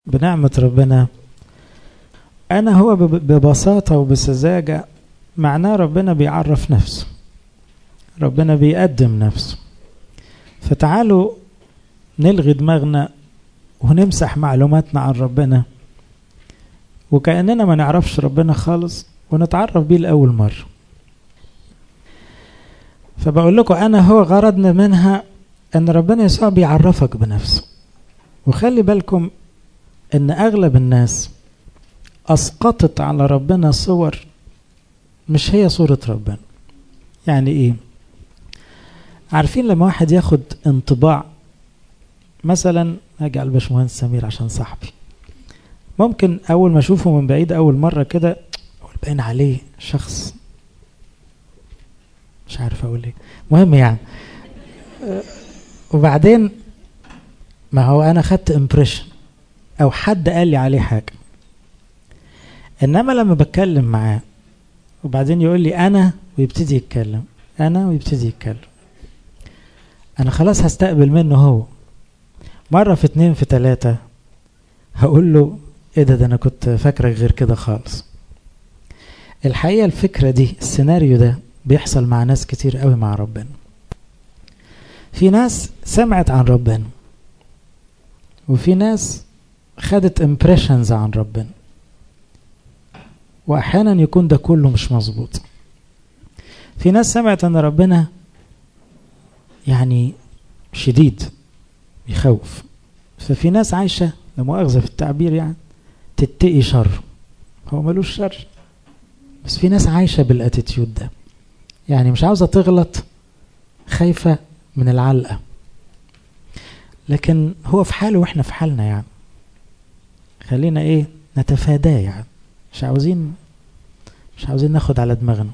بنعمة ربنا أنا هو ببساطة وبسذاجة معناه ربنا بيعرف نفسه ربنا بيقدم نفسه فتعالوا نلغي دماغنا ونمسح معلوماتنا عن ربنا وكأننا ما نعرفش ربنا خالص ونتعرف بيه لأول مرة فبقول لكم أنا هو غرضنا منها أن ربنا يسوع بيعرفك بنفسه وخلي بالكم أن أغلب الناس أسقطت على ربنا صور مش هي صورة ربنا يعني إيه عارفين لما واحد ياخد انطباع مثلا هاجي على الباشمهندس سمير عشان صاحبي ممكن اول ما اشوفه من بعيد اول مره كده اقول باين عليه شخص مش عارف اقول ايه مهم يعني وبعدين ما هو انا خدت امبريشن او حد قال لي عليه حاجه انما لما بتكلم معاه وبعدين يقول لي انا ويبتدي يتكلم انا ويبتدي يتكلم انا خلاص هستقبل منه هو مرة في اتنين في تلاتة هقول له ايه ده ده انا كنت فاكرك غير كده خالص الحقيقة الفكرة دي السيناريو ده بيحصل مع ناس كتير قوي مع ربنا في ناس سمعت عن ربنا وفي ناس خدت امبريشنز عن ربنا واحيانا يكون ده كله مش مظبوط في ناس سمعت ان ربنا يعني شديد يخوف ففي ناس عايشة لمؤاخذة في التعبير يعني تتقي شر هو ملوش شر بس في ناس عايشة بالاتيتيود ده يعني مش عاوزة تغلط خايفة من العلقة لكن هو في حاله واحنا في حالنا يعني خلينا ايه نتفاداه يعني مش عاوزين مش عاوزين ناخد على دماغنا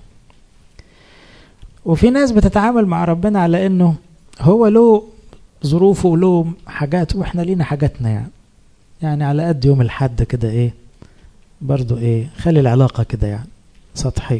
وفي ناس بتتعامل مع ربنا على انه هو له ظروفه وله حاجات واحنا لينا حاجاتنا يعني يعني على قد يوم الحد كده ايه برضو ايه خلي العلاقة كده يعني سطحية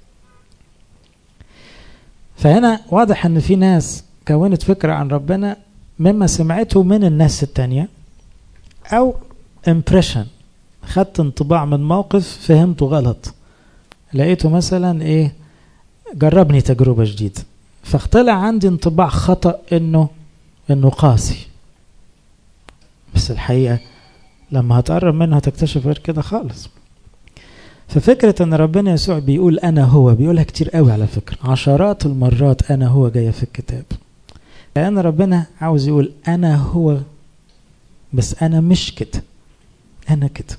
فهنا واضح ان في ناس كونت فكرة عن ربنا مما سمعته من الناس التانية او impression خدت انطباع من موقف فهمته غلط لقيته مثلا ايه جربني تجربة جديدة فاختلع عندي انطباع خطأ انه انه قاسي بس الحقيقة لما هتقرب منه هتكتشف غير كده خالص ففكرة ان ربنا يسوع بيقول انا هو بيقولها كتير قوي على فكرة عشرات المرات انا هو جاية في الكتاب لان ربنا عاوز يقول انا هو بس انا مش كده انا كده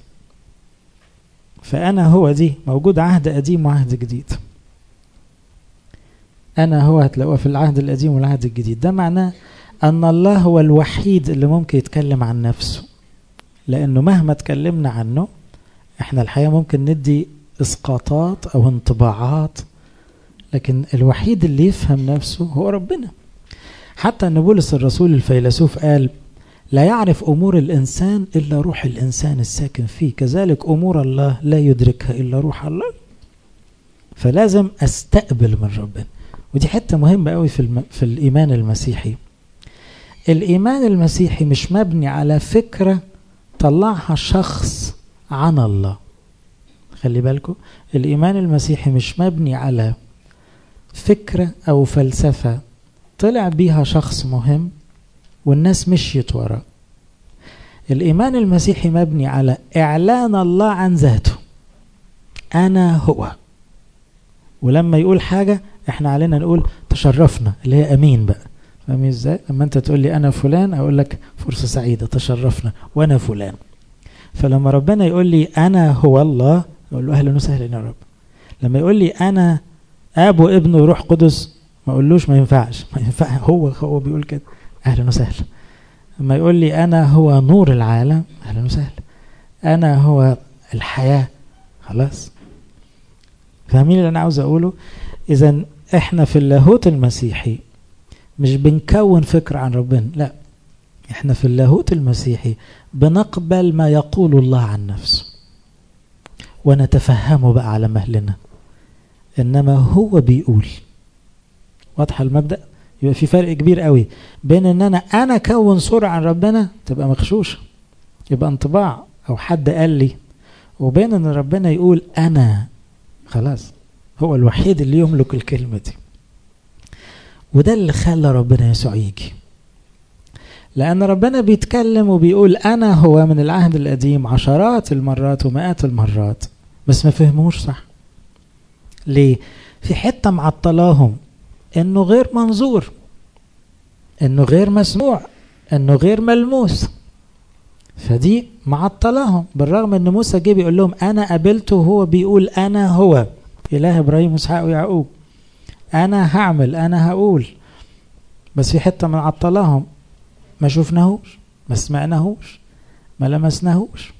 فانا هو دي موجود عهد قديم وعهد جديد انا هو هتلاقوها في العهد القديم والعهد الجديد ده معناه ان الله هو الوحيد اللي ممكن يتكلم عن نفسه لانه مهما اتكلمنا عنه احنا الحقيقه ممكن ندي اسقاطات او انطباعات لكن الوحيد اللي يفهم نفسه هو ربنا حتى ان بولس الرسول الفيلسوف قال لا يعرف امور الانسان الا روح الانسان الساكن فيه كذلك امور الله لا يدركها الا روح الله فلازم استقبل من ربنا ودي حته مهمه قوي في الم... في الايمان المسيحي الايمان المسيحي مش مبني على فكره طلعها شخص عن الله خلي بالكم الايمان المسيحي مش مبني على فكره او فلسفه طلع بيها شخص مهم والناس مشيت وراه الايمان المسيحي مبني على اعلان الله عن ذاته انا هو ولما يقول حاجه احنا علينا نقول تشرفنا اللي هي امين بقى فاهمين ازاي لما انت تقول لي انا فلان اقول لك فرصه سعيده تشرفنا وانا فلان فلما ربنا يقول لي انا هو الله اقول له اهلا وسهلا يا رب لما يقول لي انا اب وابن وروح قدس ما اقولوش ما ينفعش ما ينفع هو هو بيقول كده اهلا وسهلا لما يقول لي انا هو نور العالم اهلا وسهلا انا هو الحياه خلاص فاهمين اللي انا عاوز اقوله اذا احنا في اللاهوت المسيحي مش بنكون فكرة عن ربنا لا احنا في اللاهوت المسيحي بنقبل ما يقول الله عن نفسه ونتفهمه بقى على مهلنا انما هو بيقول واضحه المبدا يبقى في فرق كبير قوي بين ان انا انا كون صوره عن ربنا تبقى مغشوشه يبقى انطباع او حد قال لي وبين ان ربنا يقول انا خلاص هو الوحيد اللي يملك الكلمة دي وده اللي خلى ربنا يسوع يجي لأن ربنا بيتكلم وبيقول أنا هو من العهد القديم عشرات المرات ومئات المرات بس ما فهموش صح ليه؟ في حتة معطلاهم إنه غير منظور إنه غير مسموع إنه غير ملموس فدي معطلاهم بالرغم إن موسى جه بيقول لهم أنا قابلته وهو بيقول أنا هو إله إبراهيم وإسحاق ويعقوب أنا هعمل أنا هقول بس في حتة معطلاهم ما شفناهوش ما سمعناهوش ما لمسناهوش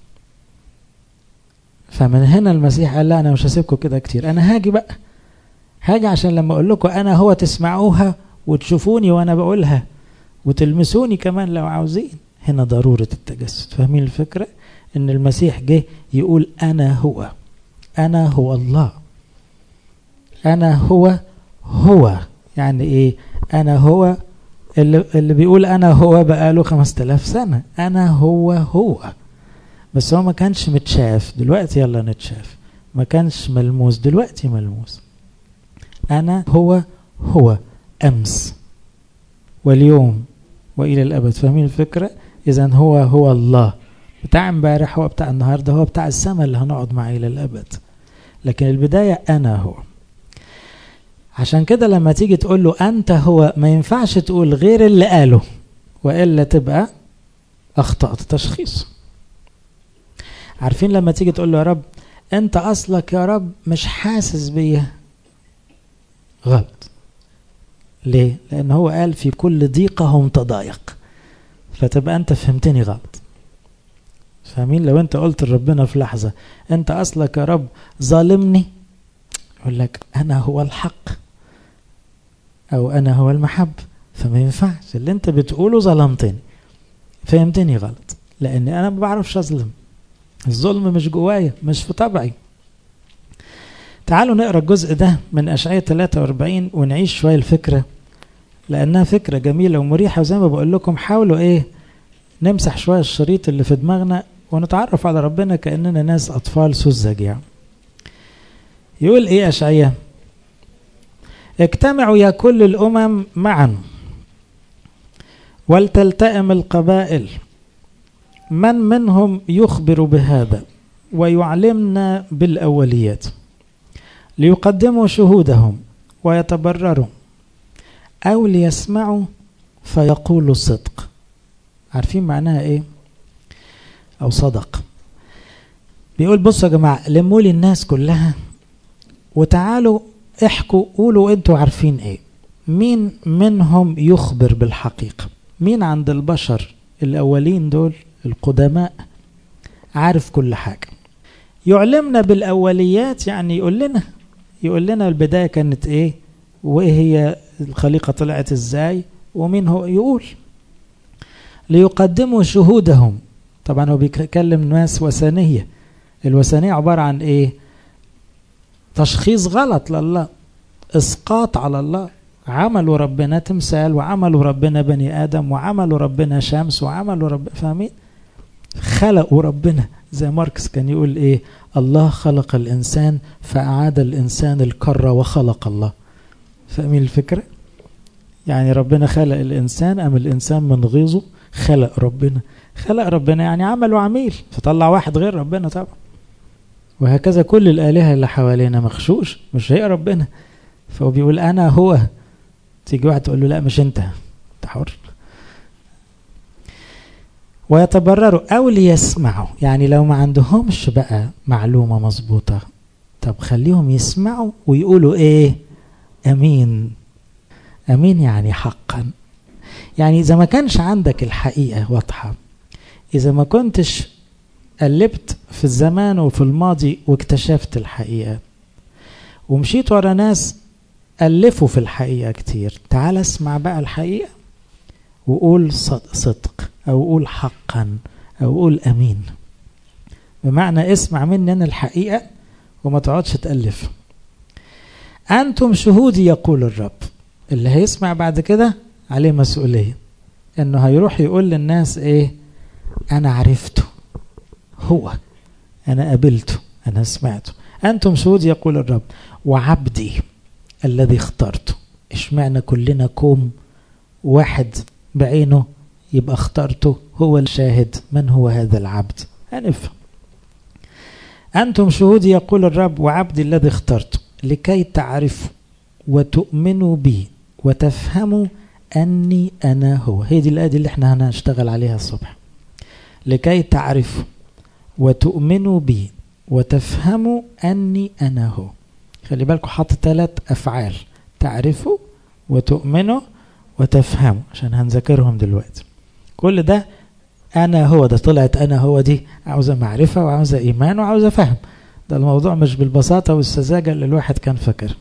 فمن هنا المسيح قال لا انا مش هسيبكم كده كتير انا هاجي بقى هاجي عشان لما اقول لكم انا هو تسمعوها وتشوفوني وانا بقولها وتلمسوني كمان لو عاوزين هنا ضرورة التجسد فاهمين الفكرة ان المسيح جه يقول انا هو انا هو الله انا هو هو يعني ايه انا هو اللي, اللي بيقول انا هو بقاله 5000 سنة انا هو هو بس هو ما كانش متشاف دلوقتي يلا نتشاف ما كانش ملموس دلوقتي ملموس انا هو هو امس واليوم والى الابد فاهمين الفكرة اذا هو هو الله بتاع امبارح هو بتاع النهارده هو بتاع السماء اللي هنقعد معاه الى الابد لكن البداية انا هو عشان كده لما تيجي تقول له أنت هو ما ينفعش تقول غير اللي قاله وإلا تبقى أخطأت تشخيص عارفين لما تيجي تقول له يا رب أنت أصلك يا رب مش حاسس بيا غلط ليه؟ لأن هو قال في كل ضيقهم تضايق فتبقى أنت فهمتني غلط فاهمين لو أنت قلت لربنا في لحظة أنت أصلك يا رب ظالمني يقول لك أنا هو الحق أو أنا هو المحب فما ينفعش اللي أنت بتقوله ظلمتني فهمتني غلط لأني أنا ما بعرفش أظلم الظلم مش جوايا مش في طبعي تعالوا نقرا الجزء ده من أشعية 43 ونعيش شوية الفكرة لأنها فكرة جميلة ومريحة وزي ما بقول لكم حاولوا إيه نمسح شوية الشريط اللي في دماغنا ونتعرف على ربنا كأننا ناس أطفال سذج يعني يقول ايه اشعياء اجتمعوا يا كل الامم معا ولتلتئم القبائل من منهم يخبر بهذا ويعلمنا بالاوليات ليقدموا شهودهم ويتبرروا او ليسمعوا فيقولوا صدق عارفين معناها ايه او صدق بيقول بصوا يا جماعه لموا لي الناس كلها وتعالوا احكوا قولوا انتوا عارفين ايه مين منهم يخبر بالحقيقة مين عند البشر الاولين دول القدماء عارف كل حاجة يعلمنا بالاوليات يعني يقول لنا يقول لنا البداية كانت ايه وايه هي الخليقة طلعت ازاي ومين هو يقول ليقدموا شهودهم طبعا هو بيتكلم ناس وثنية الوثنية عبارة عن ايه تشخيص غلط لله اسقاط على الله عملوا ربنا تمثال وعملوا ربنا بني ادم وعملوا ربنا شمس وعملوا رب فاهمين خلقوا ربنا زي ماركس كان يقول ايه الله خلق الانسان فاعاد الانسان الكره وخلق الله فاهمين الفكره يعني ربنا خلق الانسان ام الانسان من غيظه خلق ربنا خلق ربنا يعني عمل وعميل فطلع واحد غير ربنا طبعا وهكذا كل الآلهة اللي حوالينا مخشوش مش هي ربنا فهو بيقول أنا هو تيجي واحد تقول له لا مش أنت أنت حر ويتبرروا أو ليسمعوا يعني لو ما عندهمش بقى معلومة مظبوطة طب خليهم يسمعوا ويقولوا إيه أمين أمين يعني حقا يعني إذا ما كانش عندك الحقيقة واضحة إذا ما كنتش قلبت في الزمان وفي الماضي واكتشفت الحقيقة ومشيت ورا ناس ألفوا في الحقيقة كتير تعال اسمع بقى الحقيقة وقول صدق أو قول حقا أو قول أمين بمعنى اسمع مني أنا الحقيقة وما تقعدش تألف أنتم شهودي يقول الرب اللي هيسمع بعد كده عليه مسؤولية إنه هيروح يقول للناس إيه أنا عرفته هو أنا قابلته أنا سمعته أنتم شهود يقول الرب وعبدي الذي اخترته اشمعنى كلنا كوم واحد بعينه يبقى اخترته هو الشاهد من هو هذا العبد هنفهم أنتم شهود يقول الرب وعبدي الذي اخترته لكي تعرفوا وتؤمنوا بي وتفهموا أني أنا هو هي دي الآية اللي احنا هنشتغل عليها الصبح لكي تعرفوا وتؤمنوا بي وتفهموا أني أنا هو خلي بالكم حاطط ثلاث أفعال تعرفوا وتؤمنوا وتفهموا عشان هنذاكرهم دلوقتي كل ده أنا هو ده طلعت أنا هو دي عاوزة معرفة وعاوزة إيمان وعاوزة فهم ده الموضوع مش بالبساطة والسذاجة اللي الواحد كان فاكر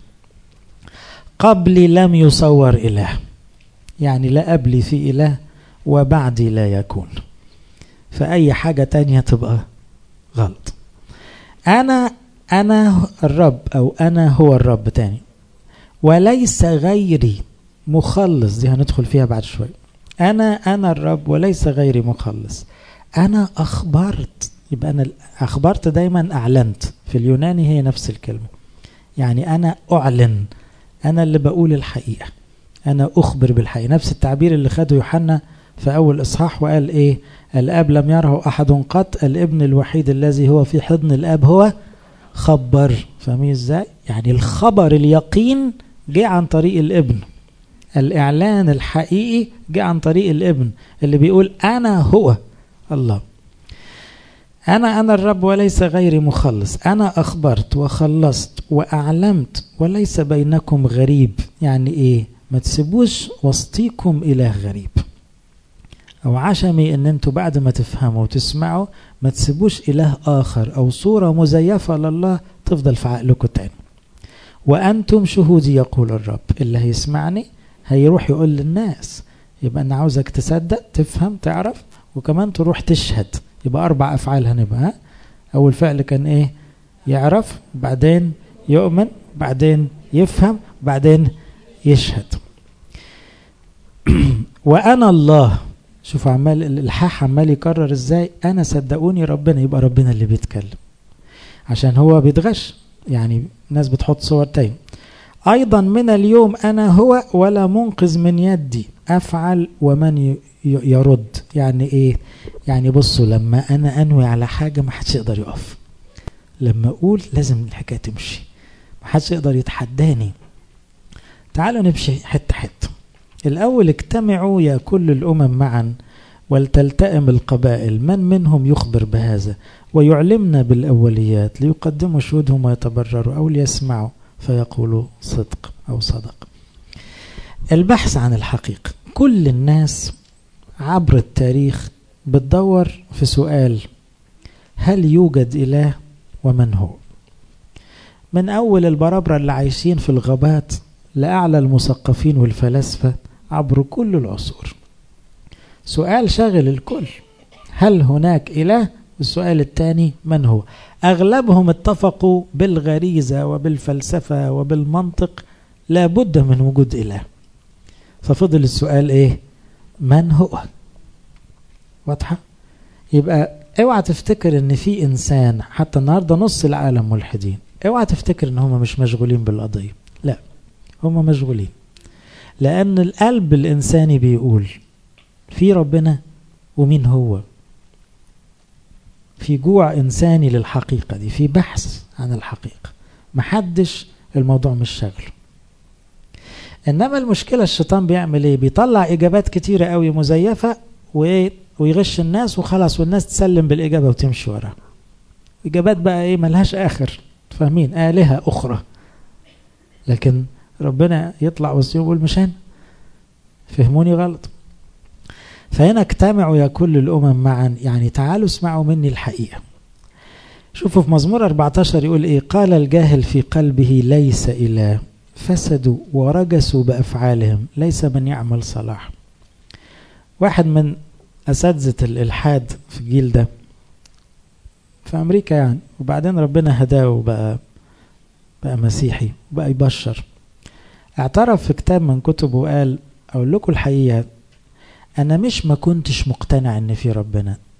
قبلي لم يصور إله يعني لا قبلي في إله وبعدي لا يكون فأي حاجة تانية تبقى غلط أنا أنا الرب أو أنا هو الرب تاني وليس غيري مخلص دي هندخل فيها بعد شوية أنا أنا الرب وليس غيري مخلص أنا أخبرت يبقى أنا أخبرت دايما أعلنت في اليوناني هي نفس الكلمة يعني أنا أعلن أنا اللي بقول الحقيقة أنا أخبر بالحقيقة نفس التعبير اللي خده يوحنا في أول إصحاح وقال إيه الآب لم يره أحد قط الابن الوحيد الذي هو في حضن الآب هو خبر فاهمين إزاي يعني الخبر اليقين جه عن طريق الابن الإعلان الحقيقي جه عن طريق الابن اللي بيقول أنا هو الله أنا أنا الرب وليس غيري مخلص أنا أخبرت وخلصت وأعلمت وليس بينكم غريب يعني إيه ما تسيبوش وسطيكم إله غريب أو عشمي إن أنتوا بعد ما تفهموا وتسمعوا ما تسيبوش إله آخر أو صورة مزيفة لله تفضل في عقلكم تاني وأنتم شهودي يقول الرب اللي هيسمعني هيروح يقول للناس يبقى أنا عاوزك تصدق تفهم تعرف وكمان تروح تشهد يبقى أربع أفعال هنبقى ها؟ أول فعل كان إيه يعرف بعدين يؤمن بعدين يفهم بعدين يشهد وأنا الله شوفوا عمال الإلحاح عمال يكرر إزاي أنا صدقوني ربنا يبقى ربنا اللي بيتكلم عشان هو بيتغش يعني ناس بتحط صور تاني أيضا من اليوم أنا هو ولا منقذ من يدي أفعل ومن يرد يعني إيه يعني بصوا لما أنا أنوي على حاجة ما حدش يقدر يقف لما أقول لازم الحكاية تمشي ما حدش يقدر يتحداني تعالوا نمشي حتة حتة الأول اجتمعوا يا كل الأمم معا ولتلتئم القبائل من منهم يخبر بهذا ويعلمنا بالأوليات ليقدموا شهودهم ويتبرروا أو ليسمعوا فيقولوا صدق أو صدق البحث عن الحقيقة كل الناس عبر التاريخ بتدور في سؤال هل يوجد إله ومن هو من أول البرابرة اللي عايشين في الغابات لأعلى المثقفين والفلاسفة عبر كل العصور سؤال شاغل الكل هل هناك إله السؤال الثاني من هو أغلبهم اتفقوا بالغريزة وبالفلسفة وبالمنطق لا بد من وجود إله ففضل السؤال إيه من هو واضحة يبقى اوعى تفتكر ان في انسان حتى النهارده نص العالم ملحدين اوعى تفتكر ان هم مش مشغولين بالقضيه لا هم مشغولين لان القلب الانساني بيقول في ربنا ومين هو في جوع انساني للحقيقه دي في بحث عن الحقيقه محدش الموضوع مش شغله انما المشكله الشيطان بيعمل ايه بيطلع اجابات كتيره قوي مزيفه وايه ويغش الناس وخلاص والناس تسلم بالإجابة وتمشي وراها إجابات بقى إيه ملهاش آخر فاهمين آلهة أخرى لكن ربنا يطلع وسطهم يقول مش أنا فهموني غلط فهنا اجتمعوا يا كل الأمم معا يعني تعالوا اسمعوا مني الحقيقة شوفوا في مزمور 14 يقول إيه قال الجاهل في قلبه ليس إله فسدوا ورجسوا بأفعالهم ليس من يعمل صلاح واحد من أساتذة الإلحاد في الجيل ده في أمريكا يعني وبعدين ربنا هداه وبقى بقى مسيحي وبقى يبشر اعترف في كتاب من كتبه وقال أقول لكم الحقيقة أنا مش ما كنتش مقتنع إن في ربنا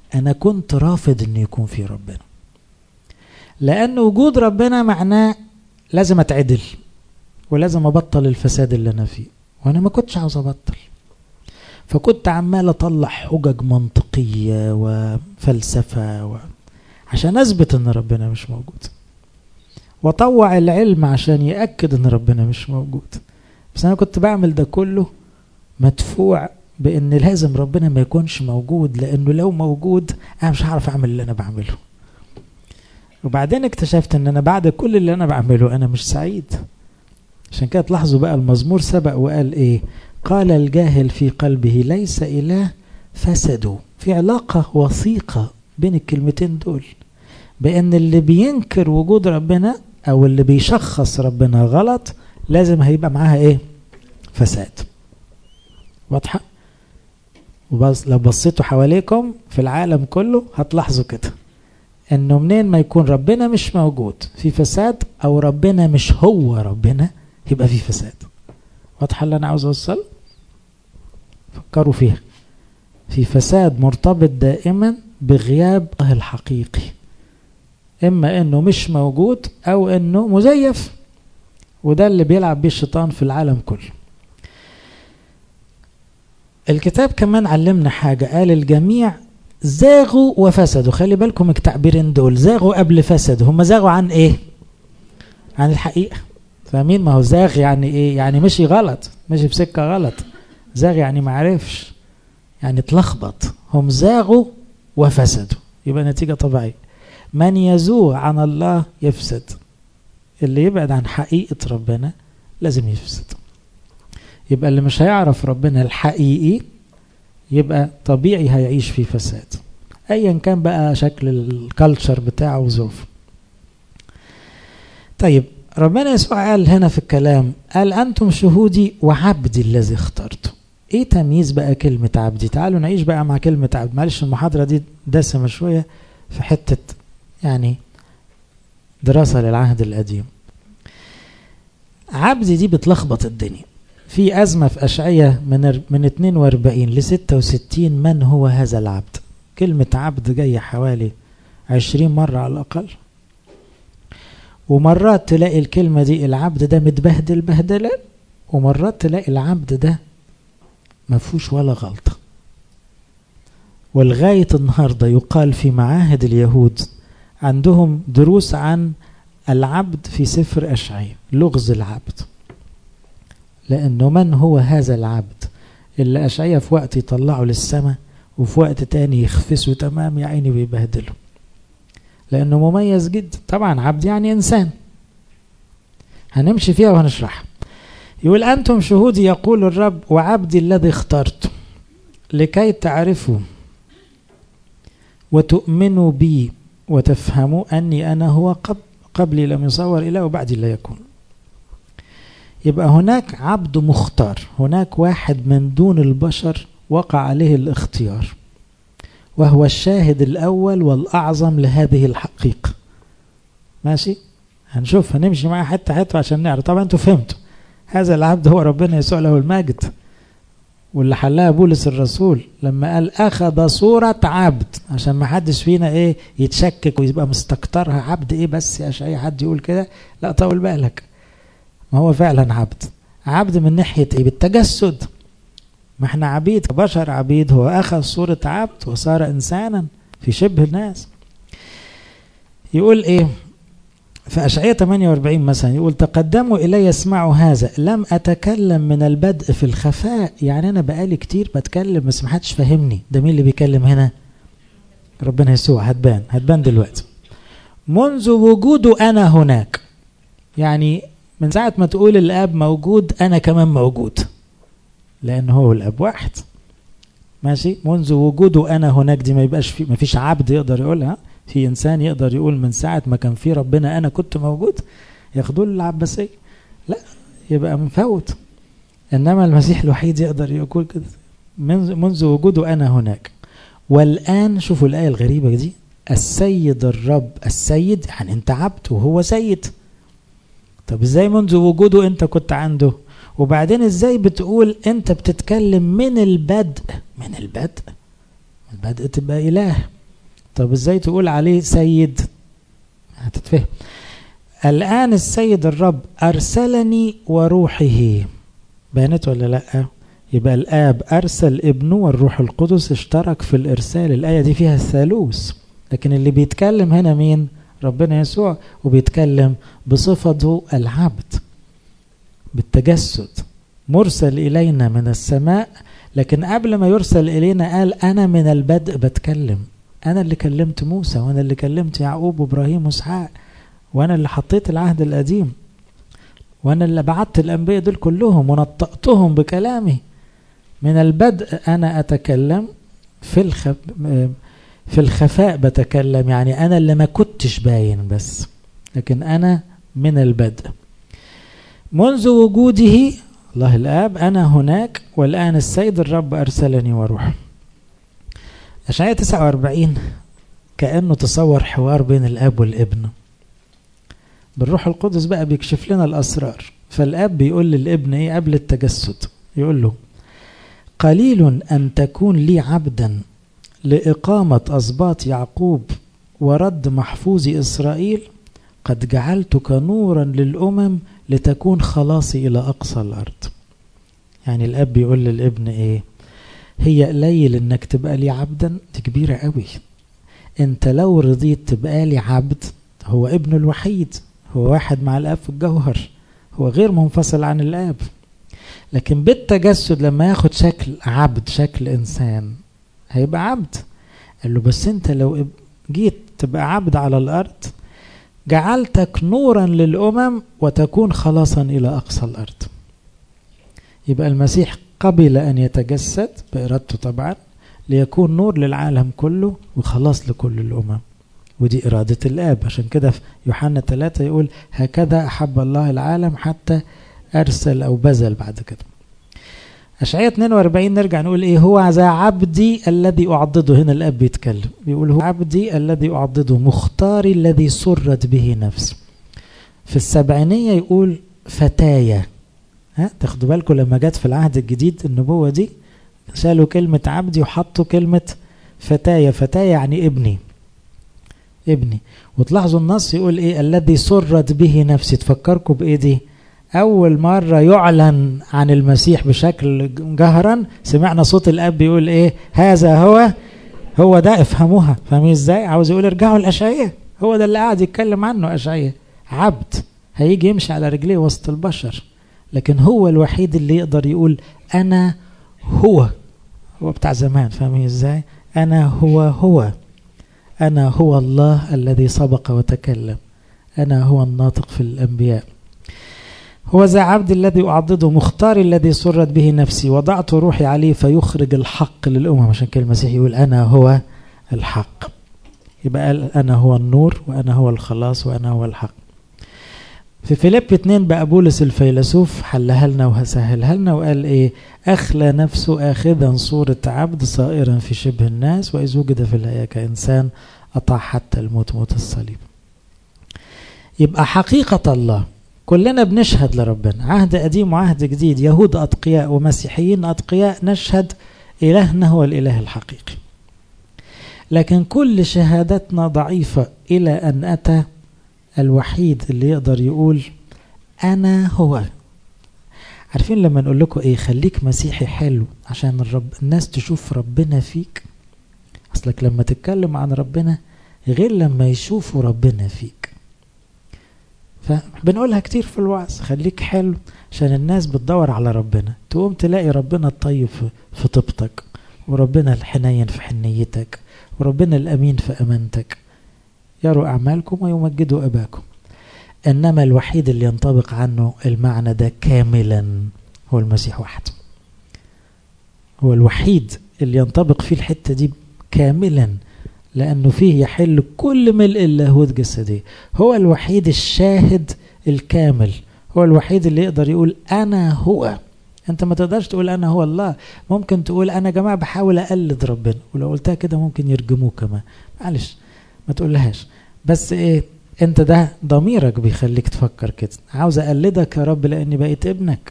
أنا كنت رافض إن يكون في ربنا لأن وجود ربنا معناه لازم أتعدل ولازم أبطل الفساد اللي أنا فيه وأنا ما كنتش عاوز أبطل فكنت عمال أطلع حجج منطقية وفلسفة و... عشان أثبت إن ربنا مش موجود وأطوع العلم عشان يأكد إن ربنا مش موجود بس أنا كنت بعمل ده كله مدفوع بإن لازم ربنا ما يكونش موجود لأنه لو موجود أنا مش هعرف أعمل اللي أنا بعمله وبعدين اكتشفت ان انا بعد كل اللي انا بعمله انا مش سعيد عشان كده تلاحظوا بقى المزمور سبق وقال ايه قال الجاهل في قلبه ليس اله فسدوا في علاقة وثيقة بين الكلمتين دول بان اللي بينكر وجود ربنا او اللي بيشخص ربنا غلط لازم هيبقى معاها ايه فساد واضحة وبس لو بصيتوا حواليكم في العالم كله هتلاحظوا كده انه منين ما يكون ربنا مش موجود في فساد او ربنا مش هو ربنا يبقى في فساد واضحه اللي انا عاوز اوصل فكروا فيها في فساد مرتبط دائما بغياب الله الحقيقي اما انه مش موجود او انه مزيف وده اللي بيلعب بيه الشيطان في العالم كله الكتاب كمان علمنا حاجه قال الجميع زاغوا وفسدوا خلي بالكم التعبيرين دول زاغوا قبل فسدوا هم زاغوا عن ايه عن الحقيقة فاهمين ما هو زاغ يعني ايه يعني مشي غلط مشي في سكة غلط زاغ يعني ما عرفش يعني اتلخبط هم زاغوا وفسدوا يبقى نتيجة طبيعية من يزوغ عن الله يفسد اللي يبعد عن حقيقة ربنا لازم يفسد يبقى اللي مش هيعرف ربنا الحقيقي يبقى طبيعي هيعيش في فساد ايا كان بقى شكل الكالتشر بتاعه وظروفه طيب ربنا يسوع قال هنا في الكلام قال انتم شهودي وعبدي الذي اخترته ايه تمييز بقى كلمة عبدي تعالوا نعيش بقى مع كلمة عبد معلش المحاضرة دي دسمة شوية في حتة يعني دراسة للعهد القديم عبدي دي بتلخبط الدنيا في أزمة في أشعية من من 42 ل 66 من هو هذا العبد؟ كلمة عبد جاية حوالي 20 مرة على الأقل ومرات تلاقي الكلمة دي العبد ده متبهدل بهدلة ومرات تلاقي العبد ده ما فيهوش ولا غلطة ولغاية النهاردة يقال في معاهد اليهود عندهم دروس عن العبد في سفر أشعية لغز العبد لأنه من هو هذا العبد اللي أشعية في وقت يطلعه للسماء وفي وقت تاني يخفسه تمام يا عيني ويبهدله لأنه مميز جدا طبعا عبد يعني إنسان هنمشي فيها وهنشرحها يقول أنتم شهودي يقول الرب وعبدي الذي اخترت لكي تعرفوا وتؤمنوا بي وتفهموا أني أنا هو قبل قبلي لم يصور إله وبعدي لا يكون يبقى هناك عبد مختار هناك واحد من دون البشر وقع عليه الاختيار وهو الشاهد الأول والأعظم لهذه الحقيقة ماشي هنشوف هنمشي معاه حتة حتة عشان نعرف طبعا انتوا فهمتوا هذا العبد هو ربنا يسوع له المجد واللي حلها بولس الرسول لما قال أخذ صورة عبد عشان ما حدش فينا إيه يتشكك ويبقى مستكترها عبد إيه بس يا أي حد يقول كده لا طول بالك ما هو فعلا عبد عبد من ناحية إيه بالتجسد ما احنا عبيد كبشر عبيد هو أخذ صورة عبد وصار إنسانا في شبه الناس يقول إيه في أشعية 48 مثلا يقول تقدموا إلي اسمعوا هذا لم أتكلم من البدء في الخفاء يعني أنا بقالي كتير بتكلم بس ما حدش فاهمني ده مين اللي بيكلم هنا ربنا يسوع هتبان هتبان دلوقتي منذ وجوده أنا هناك يعني من ساعة ما تقول الآب موجود أنا كمان موجود لأن هو الآب واحد ماشي منذ وجوده أنا هناك دي ما يبقاش في ما فيش عبد يقدر يقولها في إنسان يقدر يقول من ساعة ما كان في ربنا أنا كنت موجود ياخدوه للعباسية لا يبقى مفوت إنما المسيح الوحيد يقدر يقول كده منذ, منذ وجوده أنا هناك والآن شوفوا الآية الغريبة دي السيد الرب السيد يعني أنت عبد وهو سيد طب ازاي منذ وجوده انت كنت عنده وبعدين ازاي بتقول انت بتتكلم من البدء من البدء البدء تبقى اله طب ازاي تقول عليه سيد هتتفهم الآن السيد الرب أرسلني وروحه بانت ولا لأ يبقى الآب أرسل ابنه والروح القدس اشترك في الإرسال الآية دي فيها الثالوث لكن اللي بيتكلم هنا مين ربنا يسوع وبيتكلم بصفته العبد بالتجسد مرسل إلينا من السماء لكن قبل ما يرسل إلينا قال أنا من البدء بتكلم أنا اللي كلمت موسى وأنا اللي كلمت يعقوب وإبراهيم وإسحاق وأنا اللي حطيت العهد القديم وأنا اللي بعت الأنبياء دول كلهم ونطقتهم بكلامي من البدء أنا أتكلم في الخف في الخفاء بتكلم يعني أنا اللي ما كنتش باين بس لكن أنا من البدء منذ وجوده الله الآب أنا هناك والآن السيد الرب أرسلني وروح أشعية 49 كأنه تصور حوار بين الآب والابن بالروح القدس بقى بيكشف لنا الأسرار فالآب بيقول للابن إيه قبل التجسد يقول له قليل أن تكون لي عبدا لإقامة أسباط يعقوب ورد محفوظ إسرائيل قد جعلتك نورا للأمم لتكون خلاصي إلى أقصى الأرض يعني الأب بيقول للابن إيه هي قليل إنك تبقى لي عبدا دي كبيرة قوي أنت لو رضيت تبقى لي عبد هو ابنه الوحيد هو واحد مع الآب في الجوهر هو غير منفصل عن الآب لكن بالتجسد لما ياخد شكل عبد شكل إنسان هيبقى عبد قال له بس أنت لو جيت تبقى عبد على الأرض جعلتك نورا للأمم وتكون خلاصا إلى أقصى الأرض يبقى المسيح قبل أن يتجسد بإرادته طبعا ليكون نور للعالم كله وخلاص لكل الأمم ودي إرادة الآب عشان كده في يوحنا 3 يقول هكذا أحب الله العالم حتى أرسل أو بذل بعد كده أشعية 42 نرجع نقول إيه هو ذا عبدي الذي أعضده هنا الأب بيتكلم بيقول هو عبدي الذي أعضده مختاري الذي سرت به نفسي في السبعينية يقول فتايا ها تاخدوا بالكم لما جت في العهد الجديد النبوة دي شالوا كلمة عبدي وحطوا كلمة فتايا فتايا يعني ابني ابني وتلاحظوا النص يقول ايه الذي سرت به نفسي تفكركم بايه دي اول مرة يعلن عن المسيح بشكل جهرا سمعنا صوت الاب بيقول ايه هذا هو هو ده افهموها فاهمين ازاي عاوز يقول ارجعوا الاشعية هو ده اللي قاعد يتكلم عنه اشعية عبد هيجي يمشي على رجليه وسط البشر لكن هو الوحيد اللي يقدر يقول انا هو هو بتاع زمان فاهمين ازاي انا هو هو أنا هو الله الذي سبق وتكلم أنا هو الناطق في الأنبياء هو ذا عبد الذي أعضده مختار الذي سرت به نفسي وضعت روحي عليه فيخرج الحق للأمم عشان كده المسيح يقول أنا هو الحق يبقى قال أنا هو النور وأنا هو الخلاص وأنا هو الحق في فيليب 2 بقى بولس الفيلسوف حلها لنا وسهلها لنا وقال ايه اخلى نفسه اخذا صورة عبد صائرا في شبه الناس واذ وجد في الهيئة كانسان اطاع حتى الموت موت الصليب يبقى حقيقة الله كلنا بنشهد لربنا عهد قديم وعهد جديد يهود أتقياء ومسيحيين أتقياء نشهد إلهنا هو الإله الحقيقي لكن كل شهادتنا ضعيفة إلى أن أتى الوحيد اللي يقدر يقول أنا هو عارفين لما نقول لكم إيه خليك مسيحي حلو عشان الرب الناس تشوف ربنا فيك أصلك لما تتكلم عن ربنا غير لما يشوفوا ربنا فيك فبنقولها كتير في الوعظ خليك حلو عشان الناس بتدور على ربنا تقوم تلاقي ربنا الطيب في طيبتك وربنا الحنين في حنيتك وربنا الأمين في أمانتك يروا أعمالكم ويمجدوا أباكم إنما الوحيد اللي ينطبق عنه المعنى ده كاملا هو المسيح وحده هو الوحيد اللي ينطبق فيه الحتة دي كاملا لأنه فيه يحل كل ملء اللاهوت جسدي هو الوحيد الشاهد الكامل هو الوحيد اللي يقدر يقول أنا هو أنت ما تقدرش تقول أنا هو الله ممكن تقول أنا جماعة بحاول أقلد ربنا ولو قلتها كده ممكن يرجموك كمان معلش ما تقولهاش بس ايه انت ده ضميرك بيخليك تفكر كده عاوز اقلدك يا رب لاني بقيت ابنك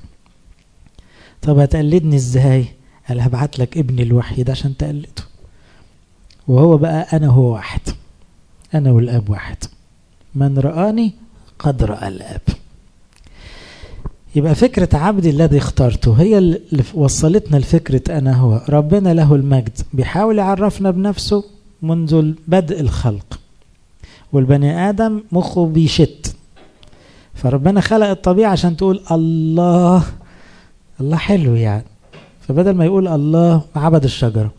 طب هتقلدني ازاي قال هبعت لك ابني الوحيد عشان تقلده وهو بقى أنا هو واحد أنا والآب واحد من رآني قد رأى الآب يبقى فكرة عبدي الذي اخترته هي اللي وصلتنا لفكرة أنا هو ربنا له المجد بيحاول يعرفنا بنفسه منذ بدء الخلق والبني آدم مخه بيشت فربنا خلق الطبيعة عشان تقول الله الله حلو يعني فبدل ما يقول الله عبد الشجرة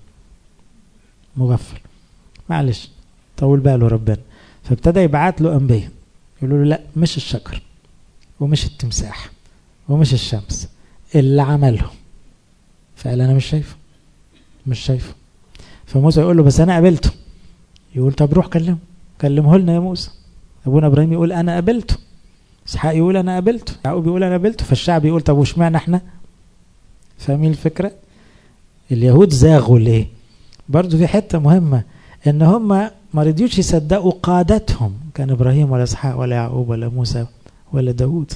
مغفل معلش طول باله ربنا فابتدى يبعت له أنبياء يقولوا له لا مش الشجر ومش التمساح ومش الشمس اللي عمله فقال انا مش شايفه مش شايفه فموسى يقول له بس انا قابلته يقول طب روح كلمه كلمه لنا يا موسى ابونا ابراهيم يقول انا قابلته اسحاق يقول انا قابلته يعقوب يقول انا قابلته فالشعب يقول طب واشمعنى احنا فاهمين الفكره اليهود زاغوا ليه برضو في حته مهمه ان هم ما رضيوش يصدقوا قادتهم كان ابراهيم ولا اسحاق ولا يعقوب ولا موسى ولا داود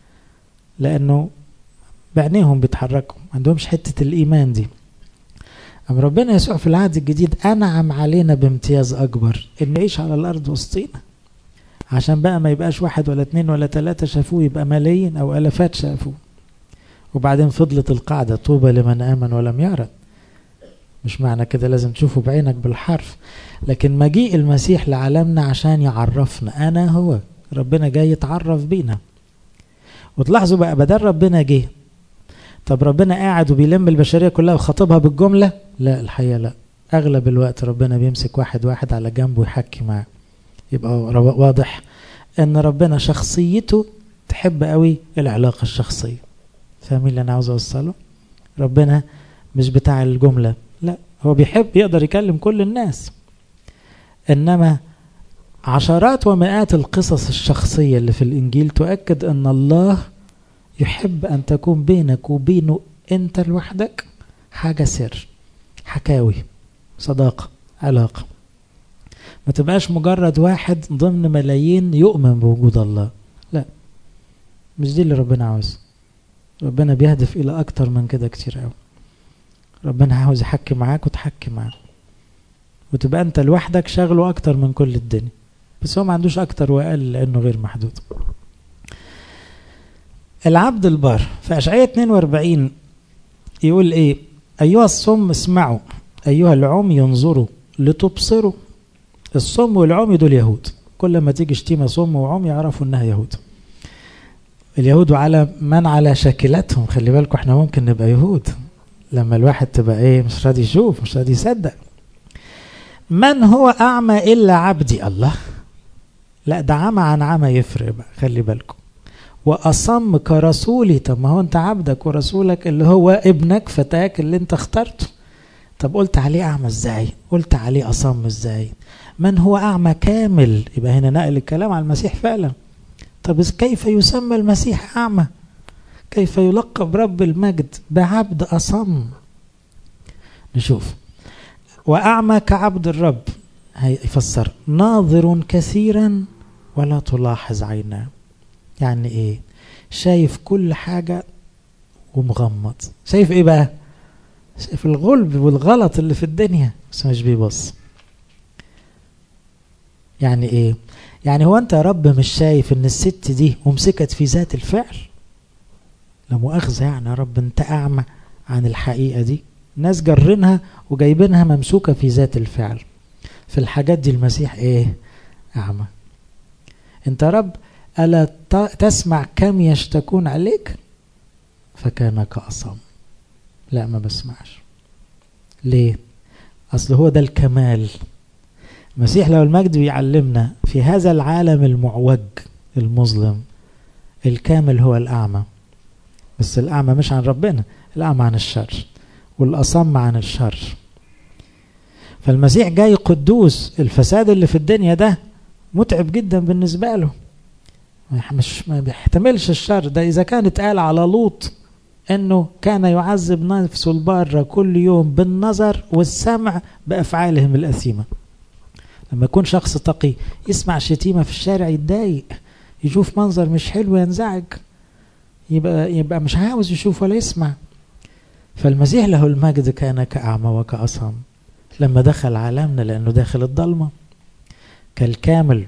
لانه بعينيهم بيتحركوا ما عندهمش حته الايمان دي أم ربنا يسوع في العهد الجديد أنعم علينا بامتياز أكبر إن نعيش على الأرض وسطينا عشان بقى ما يبقاش واحد ولا اتنين ولا تلاتة شافوه يبقى ملايين أو ألفات شافوه وبعدين فضلت القاعدة طوبى لمن آمن ولم يرى مش معنى كده لازم تشوفه بعينك بالحرف لكن مجيء المسيح لعالمنا عشان يعرفنا أنا هو ربنا جاي يتعرف بينا وتلاحظوا بقى بدل ربنا جه طب ربنا قاعد وبيلم البشرية كلها وخاطبها بالجملة لا الحقيقة لا أغلب الوقت ربنا بيمسك واحد واحد على جنبه ويحكي معاه يبقى واضح أن ربنا شخصيته تحب قوي العلاقة الشخصية فاهمين اللي أنا عاوز أوصله ربنا مش بتاع الجملة لا هو بيحب يقدر يكلم كل الناس إنما عشرات ومئات القصص الشخصية اللي في الإنجيل تؤكد أن الله يحب أن تكون بينك وبينه أنت لوحدك حاجة سر حكاوي صداقة علاقة ما تبقاش مجرد واحد ضمن ملايين يؤمن بوجود الله لا مش دي اللي ربنا عاوز ربنا بيهدف إلى أكتر من كده كتير قوي ربنا عاوز يحكي معاك وتحكي معاه وتبقى أنت لوحدك شغله أكتر من كل الدنيا بس هو ما عندوش أكتر وأقل لأنه غير محدود العبد البار في أشعية 42 يقول إيه أيها الصم اسمعوا أيها العمي ينظروا لتبصروا الصم والعمي دول يهود كل ما تيجي شتيمة صم وعمي يعرفوا إنها يهود اليهود على من على شاكلتهم خلي بالكم احنا ممكن نبقى يهود لما الواحد تبقى ايه مش راضي يشوف مش راضي يصدق من هو أعمى إلا عبدي الله لا ده عمى عن عمى يفرق بقى خلي بالكم وأصم كرسولي طب ما هو أنت عبدك ورسولك اللي هو ابنك فتاك اللي أنت اخترته طب قلت عليه أعمى إزاي قلت عليه أصم إزاي من هو أعمى كامل يبقى هنا نقل الكلام على المسيح فعلا طب كيف يسمى المسيح أعمى كيف يلقب رب المجد بعبد أصم نشوف وأعمى كعبد الرب هيفسر ناظر كثيرا ولا تلاحظ عيناه يعني ايه شايف كل حاجة ومغمض شايف ايه بقى شايف الغلب والغلط اللي في الدنيا بس مش بيبص يعني ايه يعني هو انت يا رب مش شايف ان الست دي ممسكت في ذات الفعل لا مؤاخذة يعني يا رب انت اعمى عن الحقيقة دي ناس جرينها وجايبينها ممسوكة في ذات الفعل في الحاجات دي المسيح ايه اعمى انت يا رب ألا تسمع كم يشتكون عليك فكان كأصم لا ما بسمعش ليه أصل هو ده الكمال المسيح لو المجد بيعلمنا في هذا العالم المعوج المظلم الكامل هو الأعمى بس الأعمى مش عن ربنا الأعمى عن الشر والأصم عن الشر فالمسيح جاي قدوس الفساد اللي في الدنيا ده متعب جدا بالنسبة له مش ما بيحتملش الشر ده إذا كان اتقال على لوط أنه كان يعذب نفسه البارة كل يوم بالنظر والسمع بأفعالهم الأثيمة لما يكون شخص تقي يسمع شتيمة في الشارع يتضايق يشوف منظر مش حلو ينزعج يبقى يبقى مش عاوز يشوف ولا يسمع فالمسيح له المجد كان كأعمى وكأصم لما دخل عالمنا لأنه داخل الضلمة كالكامل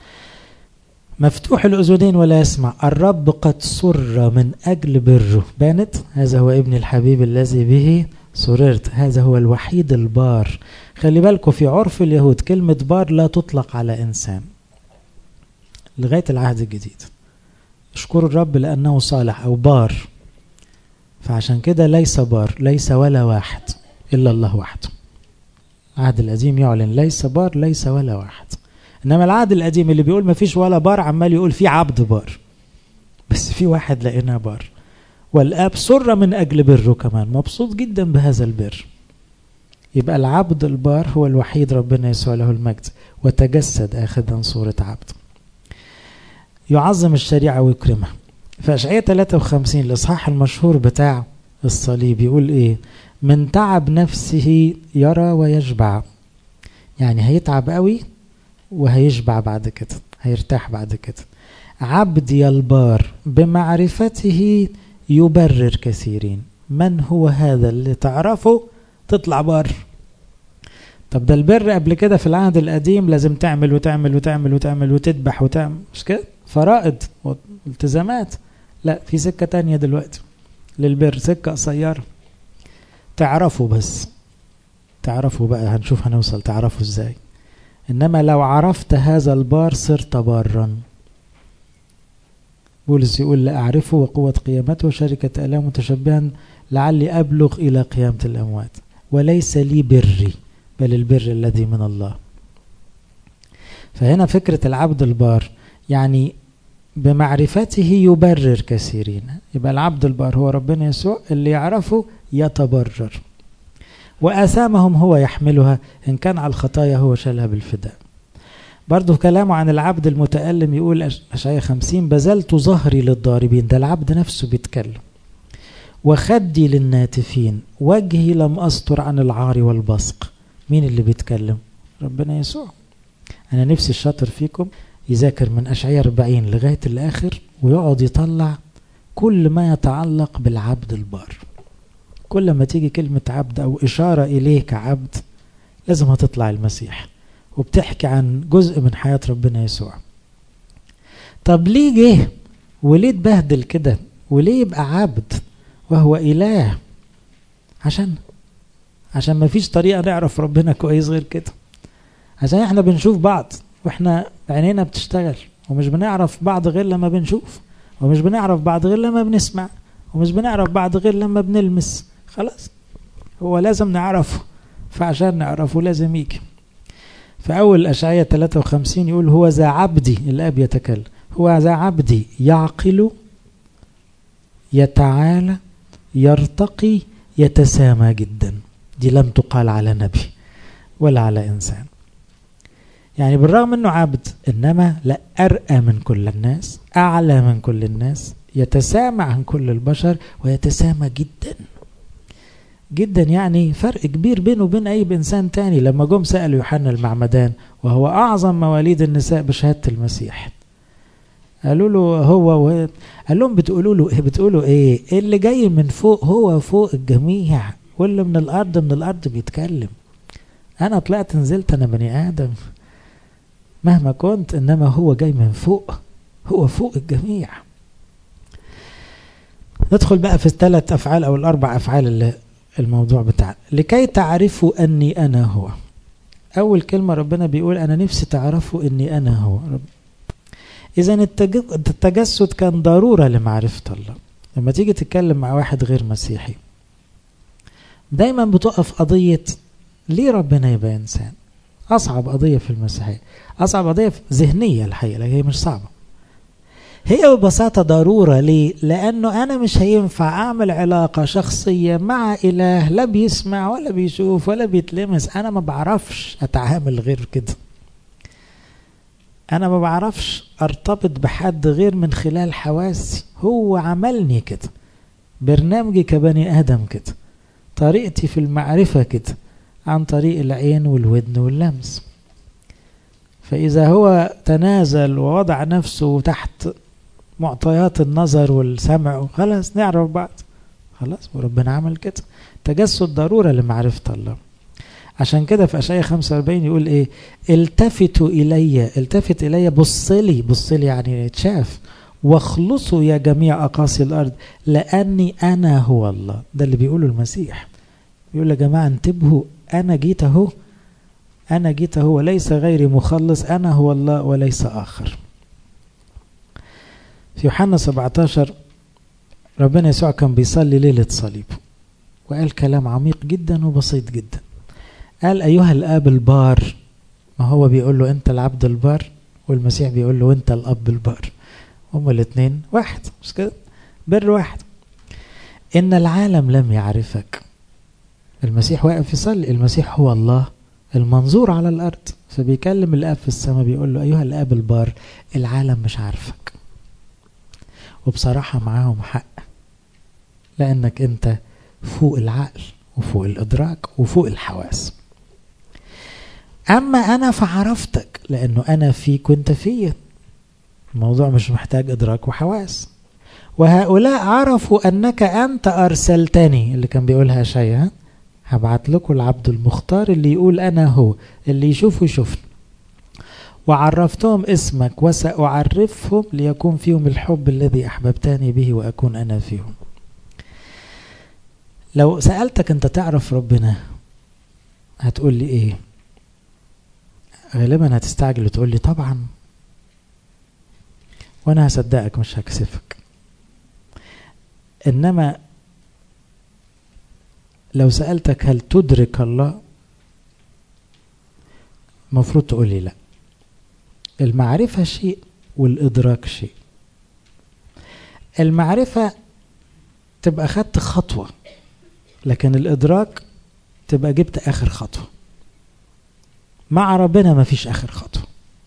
مفتوح الأذنين ولا يسمع الرب قد سر من أجل بره بانت هذا هو ابن الحبيب الذي به سررت هذا هو الوحيد البار خلي بالكم في عرف اليهود كلمة بار لا تطلق على إنسان لغاية العهد الجديد اشكروا الرب لأنه صالح أو بار فعشان كده ليس بار ليس ولا واحد إلا الله وحده العهد القديم يعلن ليس بار ليس ولا واحد إنما العهد القديم اللي بيقول ما فيش ولا بار عمال يقول في عبد بار بس في واحد لقيناه بار والآب سر من أجل بره كمان مبسوط جدا بهذا البر يبقى العبد البار هو الوحيد ربنا يسوع له المجد وتجسد آخذا صورة عبد يعظم الشريعة ويكرمها في أشعية 53 الإصحاح المشهور بتاع الصليب يقول إيه من تعب نفسه يرى ويشبع يعني هيتعب قوي وهيشبع بعد كده هيرتاح بعد كده عبدي البار بمعرفته يبرر كثيرين من هو هذا اللي تعرفه تطلع بار طب ده البر قبل كده في العهد القديم لازم تعمل وتعمل وتعمل وتعمل وتذبح وتعمل مش كده فرائض والتزامات لا في سكة تانية دلوقتي للبر سكة قصيرة تعرفوا بس تعرفوا بقى هنشوف هنوصل تعرفوا ازاي انما لو عرفت هذا البار صرت بارا بولس يقول لا أعرفه وقوة قيامته وشركة آلام متشبها لعلي أبلغ إلى قيامة الأموات وليس لي بري بل البر الذي من الله فهنا فكرة العبد البار يعني بمعرفته يبرر كثيرين يبقى العبد البار هو ربنا يسوع اللي يعرفه يتبرر وآثامهم هو يحملها إن كان على الخطايا هو شالها بالفداء برضه كلامه عن العبد المتألم يقول أشعية خمسين بذلت ظهري للضاربين ده العبد نفسه بيتكلم وخدي للناتفين وجهي لم أستر عن العار والبصق مين اللي بيتكلم ربنا يسوع أنا نفسي الشاطر فيكم يذاكر من أشعية 40 لغاية الآخر ويقعد يطلع كل ما يتعلق بالعبد البار كل ما تيجي كلمة عبد أو إشارة إليه كعبد لازم هتطلع المسيح وبتحكي عن جزء من حياة ربنا يسوع طب ليه جه وليه اتبهدل كده وليه يبقى عبد وهو إله عشان عشان ما فيش طريقة نعرف ربنا كويس غير كده عشان احنا بنشوف بعض واحنا عينينا بتشتغل ومش بنعرف بعض غير لما بنشوف ومش بنعرف بعض غير لما بنسمع ومش بنعرف بعض غير لما بنلمس خلاص هو لازم نعرفه فعشان نعرفه لازم يجي في أول أشعية 53 يقول هو ذا عبدي الأب يتكلم هو ذا عبدي يعقل يتعالى يرتقي يتسامى جدا دي لم تقال على نبي ولا على إنسان يعني بالرغم أنه عبد إنما لا أرقى من كل الناس أعلى من كل الناس يتسامى عن كل البشر ويتسامى جدا جدا يعني فرق كبير بينه وبين أي إنسان تاني لما جم سألوا يوحنا المعمدان وهو أعظم مواليد النساء بشهادة المسيح قالوا له هو و... قال لهم بتقولوا له ايه بتقولوا ايه اللي جاي من فوق هو فوق الجميع واللي من الارض من الارض بيتكلم انا طلعت نزلت انا بني ادم مهما كنت انما هو جاي من فوق هو فوق الجميع ندخل بقى في الثلاث افعال او الاربع افعال اللي الموضوع بتاعنا لكي تعرفوا اني انا هو اول كلمه ربنا بيقول انا نفسي تعرفوا اني انا هو رب اذا التجسد كان ضروره لمعرفه الله لما تيجي تتكلم مع واحد غير مسيحي دايما بتقف قضيه ليه ربنا يبقى انسان اصعب قضيه في المسيحيه اصعب قضيه ذهنيه الحقيقه هي مش صعبه هي ببساطة ضرورة ليه؟ لأنه أنا مش هينفع أعمل علاقة شخصية مع إله لا بيسمع ولا بيشوف ولا بيتلمس أنا ما بعرفش أتعامل غير كده أنا ما بعرفش أرتبط بحد غير من خلال حواسي هو عملني كده برنامجي كبني آدم كده طريقتي في المعرفة كده عن طريق العين والودن واللمس فإذا هو تنازل ووضع نفسه تحت معطيات النظر والسمع خلاص نعرف بعض خلاص وربنا عمل كده تجسد ضرورة لمعرفة الله عشان كده في اشعياء 45 يقول ايه التفتوا الي التفت الي بص لي بص لي يعني يتشاف واخلصوا يا جميع اقاصي الارض لاني انا هو الله ده اللي بيقوله المسيح يقول يا جماعه انتبهوا انا جيت اهو انا جيت اهو وليس غيري مخلص انا هو الله وليس اخر في يوحنا 17 ربنا يسوع كان بيصلي ليله صليبه وقال كلام عميق جدا وبسيط جدا قال ايها الاب البار ما هو بيقول له انت العبد البار والمسيح بيقول له انت الاب البار هما الاثنين واحد مش كده بر واحد ان العالم لم يعرفك المسيح واقف يصلي المسيح هو الله المنظور على الارض فبيكلم الاب في السماء بيقول له ايها الاب البار العالم مش عارفك وبصراحه معاهم حق لانك انت فوق العقل وفوق الادراك وفوق الحواس اما انا فعرفتك لانه انا فيك وانت فيا الموضوع مش محتاج ادراك وحواس وهؤلاء عرفوا انك انت ارسلتني اللي كان بيقولها شيء هبعت لكم العبد المختار اللي يقول انا هو اللي يشوف يشوفني وعرفتهم اسمك وسأعرفهم ليكون فيهم الحب الذي أحببتني به وأكون أنا فيهم لو سألتك أنت تعرف ربنا هتقول لي إيه غالبا هتستعجل وتقول لي طبعا وانا هصدقك مش هكسفك انما لو سألتك هل تدرك الله المفروض تقول لي لا المعرفة شيء والإدراك شيء المعرفة تبقى خدت خطوة لكن الإدراك تبقى جبت آخر خطوة مع ربنا مفيش آخر خطوة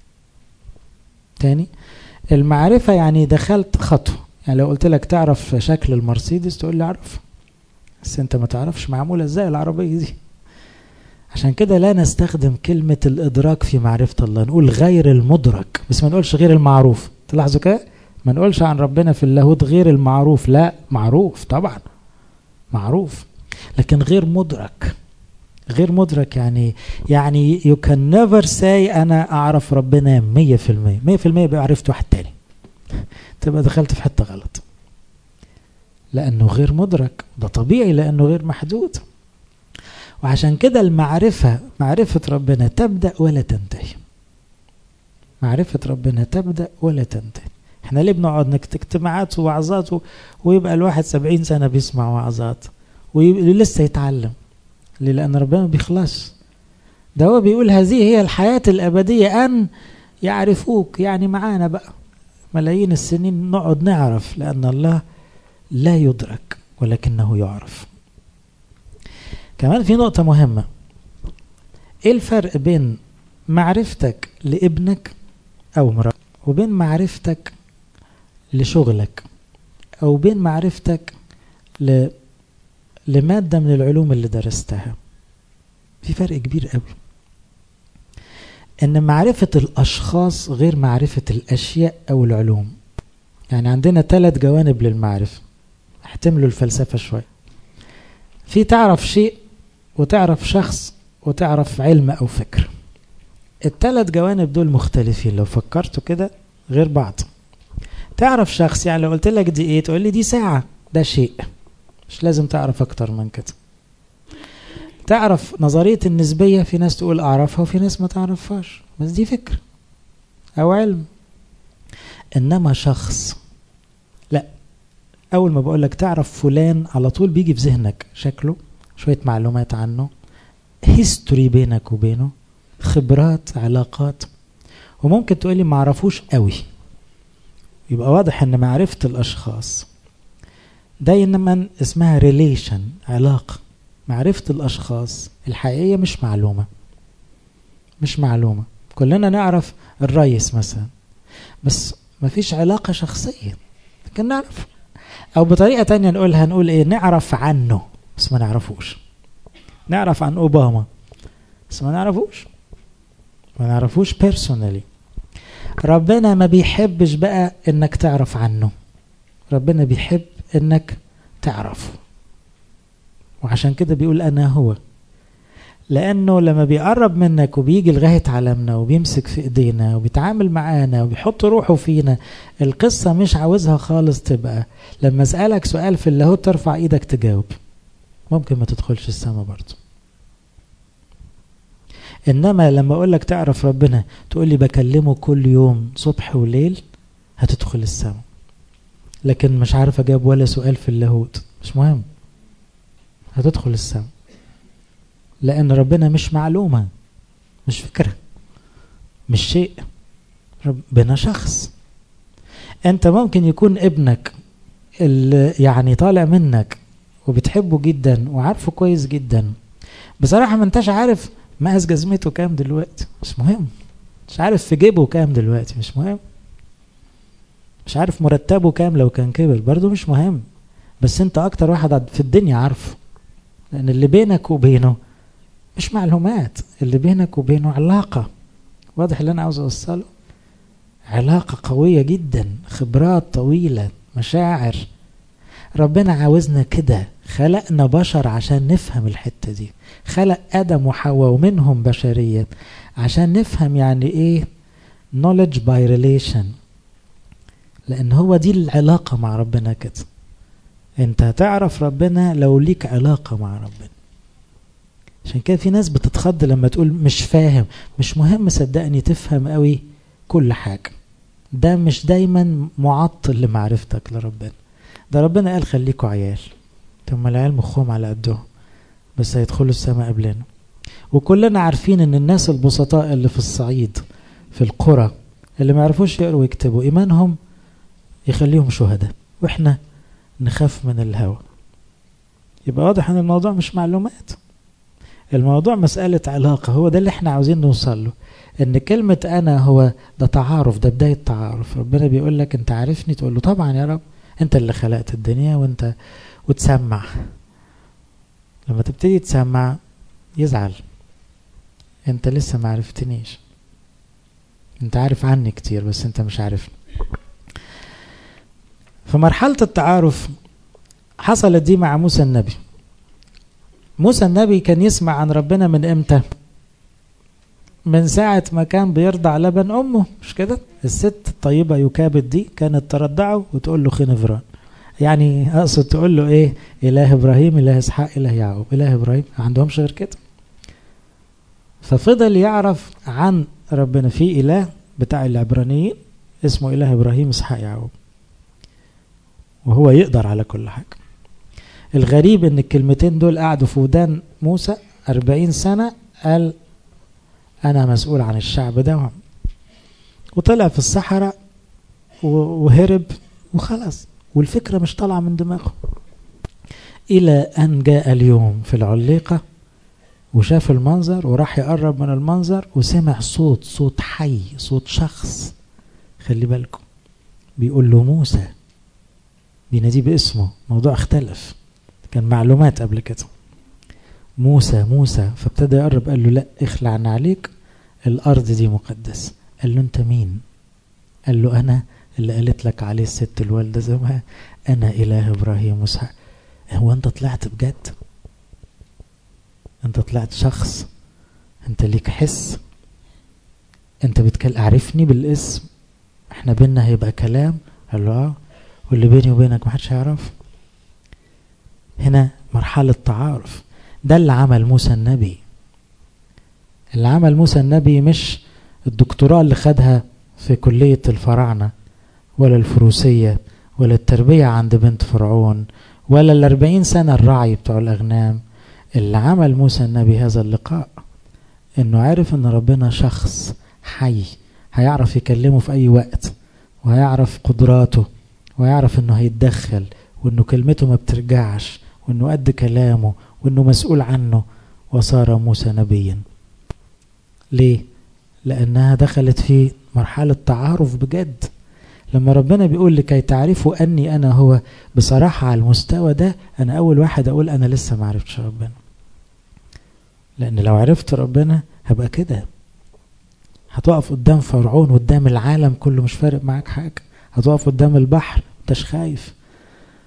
تاني المعرفة يعني دخلت خطوة يعني لو قلت لك تعرف شكل المرسيدس تقول لي أعرف بس أنت ما تعرفش معمولة إزاي العربية دي عشان كده لا نستخدم كلمة الإدراك في معرفة الله نقول غير المدرك بس ما نقولش غير المعروف تلاحظوا كده ما نقولش عن ربنا في اللاهوت غير المعروف لا معروف طبعا معروف لكن غير مدرك غير مدرك يعني يعني you can never say انا اعرف ربنا 100% 100% يبقى عرفت واحد تاني تبقى دخلت في حته غلط لانه غير مدرك ده طبيعي لانه غير محدود وعشان كده المعرفة معرفة ربنا تبدأ ولا تنتهي معرفة ربنا تبدأ ولا تنتهي احنا ليه بنقعد نكتب اجتماعات ووعظات ويبقى الواحد سبعين سنة بيسمع وعظات ولسه يتعلم ليه لأن ربنا ما بيخلص ده هو بيقول هذه هي الحياة الأبدية أن يعرفوك يعني معانا بقى ملايين السنين نقعد نعرف لأن الله لا يدرك ولكنه يعرف كمان في نقطة مهمة ايه الفرق بين معرفتك لابنك او مراتك وبين معرفتك لشغلك او بين معرفتك ل... لمادة من العلوم اللي درستها في فرق كبير قوي ان معرفة الاشخاص غير معرفة الاشياء او العلوم يعني عندنا ثلاث جوانب للمعرفة احتملوا الفلسفة شوية في تعرف شيء وتعرف شخص وتعرف علم او فكر الثلاث جوانب دول مختلفين لو فكرتوا كده غير بعض تعرف شخص يعني لو قلت لك دي ايه تقول لي دي ساعة ده شيء مش لازم تعرف اكتر من كده تعرف نظرية النسبية في ناس تقول اعرفها وفي ناس ما تعرفهاش بس دي فكر او علم انما شخص لا اول ما بقول لك تعرف فلان على طول بيجي في ذهنك شكله شوية معلومات عنه هيستوري بينك وبينه خبرات علاقات وممكن تقولي ما عرفوش قوي يبقى واضح ان معرفة الاشخاص دايما اسمها ريليشن علاقة معرفة الاشخاص الحقيقية مش معلومة مش معلومة كلنا نعرف الرئيس مثلا بس مفيش علاقة شخصية لكن نعرف او بطريقة تانية نقولها نقول ايه نعرف عنه بس ما نعرفوش نعرف عن اوباما بس ما نعرفوش ما نعرفوش بيرسونالي ربنا ما بيحبش بقى انك تعرف عنه ربنا بيحب انك تعرفه وعشان كده بيقول انا هو لانه لما بيقرب منك وبيجي لغايه عالمنا وبيمسك في ايدينا وبيتعامل معانا وبيحط روحه فينا القصه مش عاوزها خالص تبقى لما اسالك سؤال في اللاهوت ترفع ايدك تجاوب ممكن ما تدخلش السما برضه انما لما اقول لك تعرف ربنا تقول لي بكلمه كل يوم صبح وليل هتدخل السما لكن مش عارف اجاوب ولا سؤال في اللاهوت مش مهم هتدخل السما لان ربنا مش معلومه مش فكره مش شيء ربنا شخص انت ممكن يكون ابنك اللي يعني طالع منك وبتحبه جدا وعارفه كويس جدا بصراحه ما انتش عارف مقاس جزمته كام دلوقتي مش مهم مش عارف في جيبه كام دلوقتي مش مهم مش عارف مرتبه كام لو كان كبر برضه مش مهم بس انت اكتر واحد في الدنيا عارفه لان اللي بينك وبينه مش معلومات اللي بينك وبينه علاقة واضح اللي انا عاوز اوصله علاقة قوية جدا خبرات طويلة مشاعر ربنا عاوزنا كده خلقنا بشر عشان نفهم الحتة دي خلق آدم وحواء ومنهم بشرية عشان نفهم يعني ايه knowledge by relation لان هو دي العلاقة مع ربنا كده انت هتعرف ربنا لو ليك علاقة مع ربنا عشان كده في ناس بتتخض لما تقول مش فاهم مش مهم صدقني تفهم قوي كل حاجة ده مش دايما معطل لمعرفتك لربنا ده ربنا قال خليكوا عيال ثم العيال مخهم على قدهم بس هيدخلوا السماء قبلنا وكلنا عارفين ان الناس البسطاء اللي في الصعيد في القرى اللي ما يعرفوش يقروا ويكتبوا ايمانهم يخليهم شهداء واحنا نخاف من الهوى يبقى واضح ان الموضوع مش معلومات الموضوع مسألة علاقة هو ده اللي احنا عاوزين نوصل له ان كلمة انا هو ده تعارف ده بداية تعارف ربنا بيقول لك انت عارفني تقول له طبعا يا رب انت اللي خلقت الدنيا وانت وتسمع لما تبتدي تسمع يزعل انت لسه ما عرفتنيش انت عارف عني كتير بس انت مش عارفني في مرحلة التعارف حصلت دي مع موسى النبي موسى النبي كان يسمع عن ربنا من امتى من ساعة ما كان بيرضع لبن أمه مش كده الست الطيبة يكابد دي كانت ترضعه وتقول له خنفران يعني أقصد تقول له إيه إله إبراهيم إله إسحاق إله يعقوب إله إبراهيم ما عندهمش غير كده ففضل يعرف عن ربنا في إله بتاع العبرانيين اسمه إله إبراهيم إسحاق يعقوب وهو يقدر على كل حاجة الغريب ان الكلمتين دول قعدوا في ودان موسى أربعين سنة قال أنا مسؤول عن الشعب ده وطلع في الصحراء وهرب وخلاص والفكرة مش طالعة من دماغه إلى أن جاء اليوم في العليقة وشاف المنظر وراح يقرب من المنظر وسمع صوت صوت حي صوت شخص خلي بالكم بيقول له موسى بيناديه باسمه موضوع اختلف كان معلومات قبل كده موسى موسى فابتدى يقرب قال له لا اخلعنا عليك الارض دي مقدسه قال له انت مين قال له انا اللي قالت لك عليه الست الوالده زمان انا اله ابراهيم واسحاق هو انت طلعت بجد انت طلعت شخص انت ليك حس انت بتكلم اعرفني بالاسم احنا بينا هيبقى كلام قال له اه واللي بيني وبينك محدش هيعرف هنا مرحلة تعارف ده اللي عمل موسى النبي اللي عمل موسى النبي مش الدكتوراه اللي خدها في كلية الفراعنة ولا الفروسية ولا التربية عند بنت فرعون ولا الأربعين سنة الرعي بتوع الأغنام اللي عمل موسى النبي هذا اللقاء انه عارف ان ربنا شخص حي هيعرف يكلمه في اي وقت وهيعرف قدراته ويعرف انه هيتدخل وانه كلمته ما بترجعش وانه قد كلامه وانه مسؤول عنه وصار موسى نبيا ليه لانها دخلت في مرحلة تعارف بجد لما ربنا بيقول لكي تعرفوا اني انا هو بصراحة على المستوى ده انا اول واحد اقول انا لسه ما عرفتش ربنا لان لو عرفت ربنا هبقى كده هتقف قدام فرعون قدام العالم كله مش فارق معاك حاجة هتقف قدام البحر انتش خايف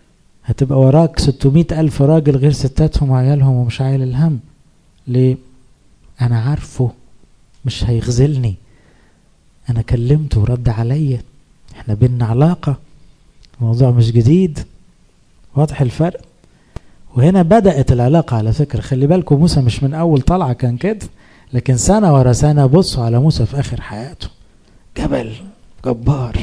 هتبقى وراك 600 ألف راجل غير ستاتهم وعيالهم ومش عايل الهم ليه؟ انا عارفه مش هيخذلني انا كلمته ورد عليا احنا بينا علاقة الموضوع مش جديد واضح الفرق وهنا بدأت العلاقة على فكرة خلي بالكم موسى مش من أول طلعة كان كده لكن سنة ورا سنة بصوا على موسى في آخر حياته جبل جبار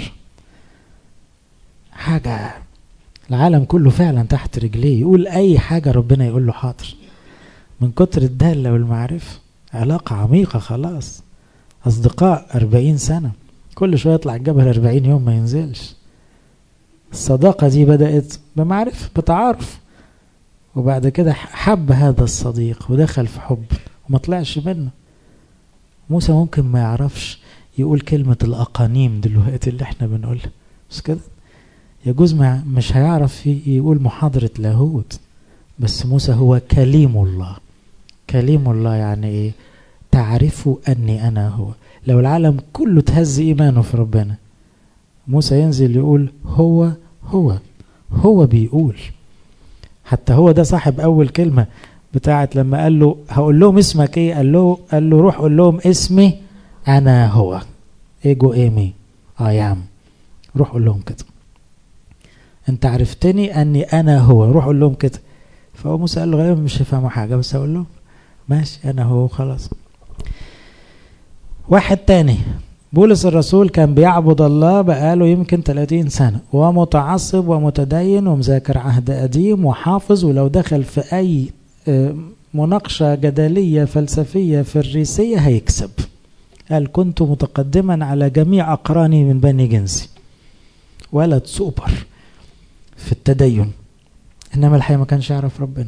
حاجة العالم كله فعلا تحت رجليه يقول أي حاجة ربنا يقول له حاضر من كتر الدالة والمعرفة علاقة عميقة خلاص أصدقاء أربعين سنة كل شوية يطلع الجبل أربعين يوم ما ينزلش الصداقة دي بدأت بمعرفة بتعارف وبعد كده حب هذا الصديق ودخل في حب وما طلعش منه موسى ممكن ما يعرفش يقول كلمة الأقانيم دلوقتي اللي احنا بنقولها بس كده يجوز ما مش هيعرف يقول محاضرة لاهوت بس موسى هو كليم الله كليم الله يعني ايه تعرفوا أني أنا هو لو العالم كله تهز إيمانه في ربنا موسى ينزل يقول هو هو هو بيقول حتى هو ده صاحب أول كلمة بتاعت لما قال له هقول لهم اسمك ايه قال له قال له روح قول لهم اسمي انا هو ايجو ايمي اي ام روح قول لهم كده انت عرفتني اني انا هو روح قول لهم كده فهو موسى قال له غالبا مش هيفهموا حاجه بس اقول لهم ماشي انا هو خلاص واحد تاني بولس الرسول كان بيعبد الله بقاله يمكن 30 سنة ومتعصب ومتدين ومذاكر عهد قديم وحافظ ولو دخل في أي مناقشة جدلية فلسفية فريسية هيكسب قال كنت متقدما على جميع أقراني من بني جنسي ولد سوبر في التدين إنما الحقيقة ما كانش يعرف ربنا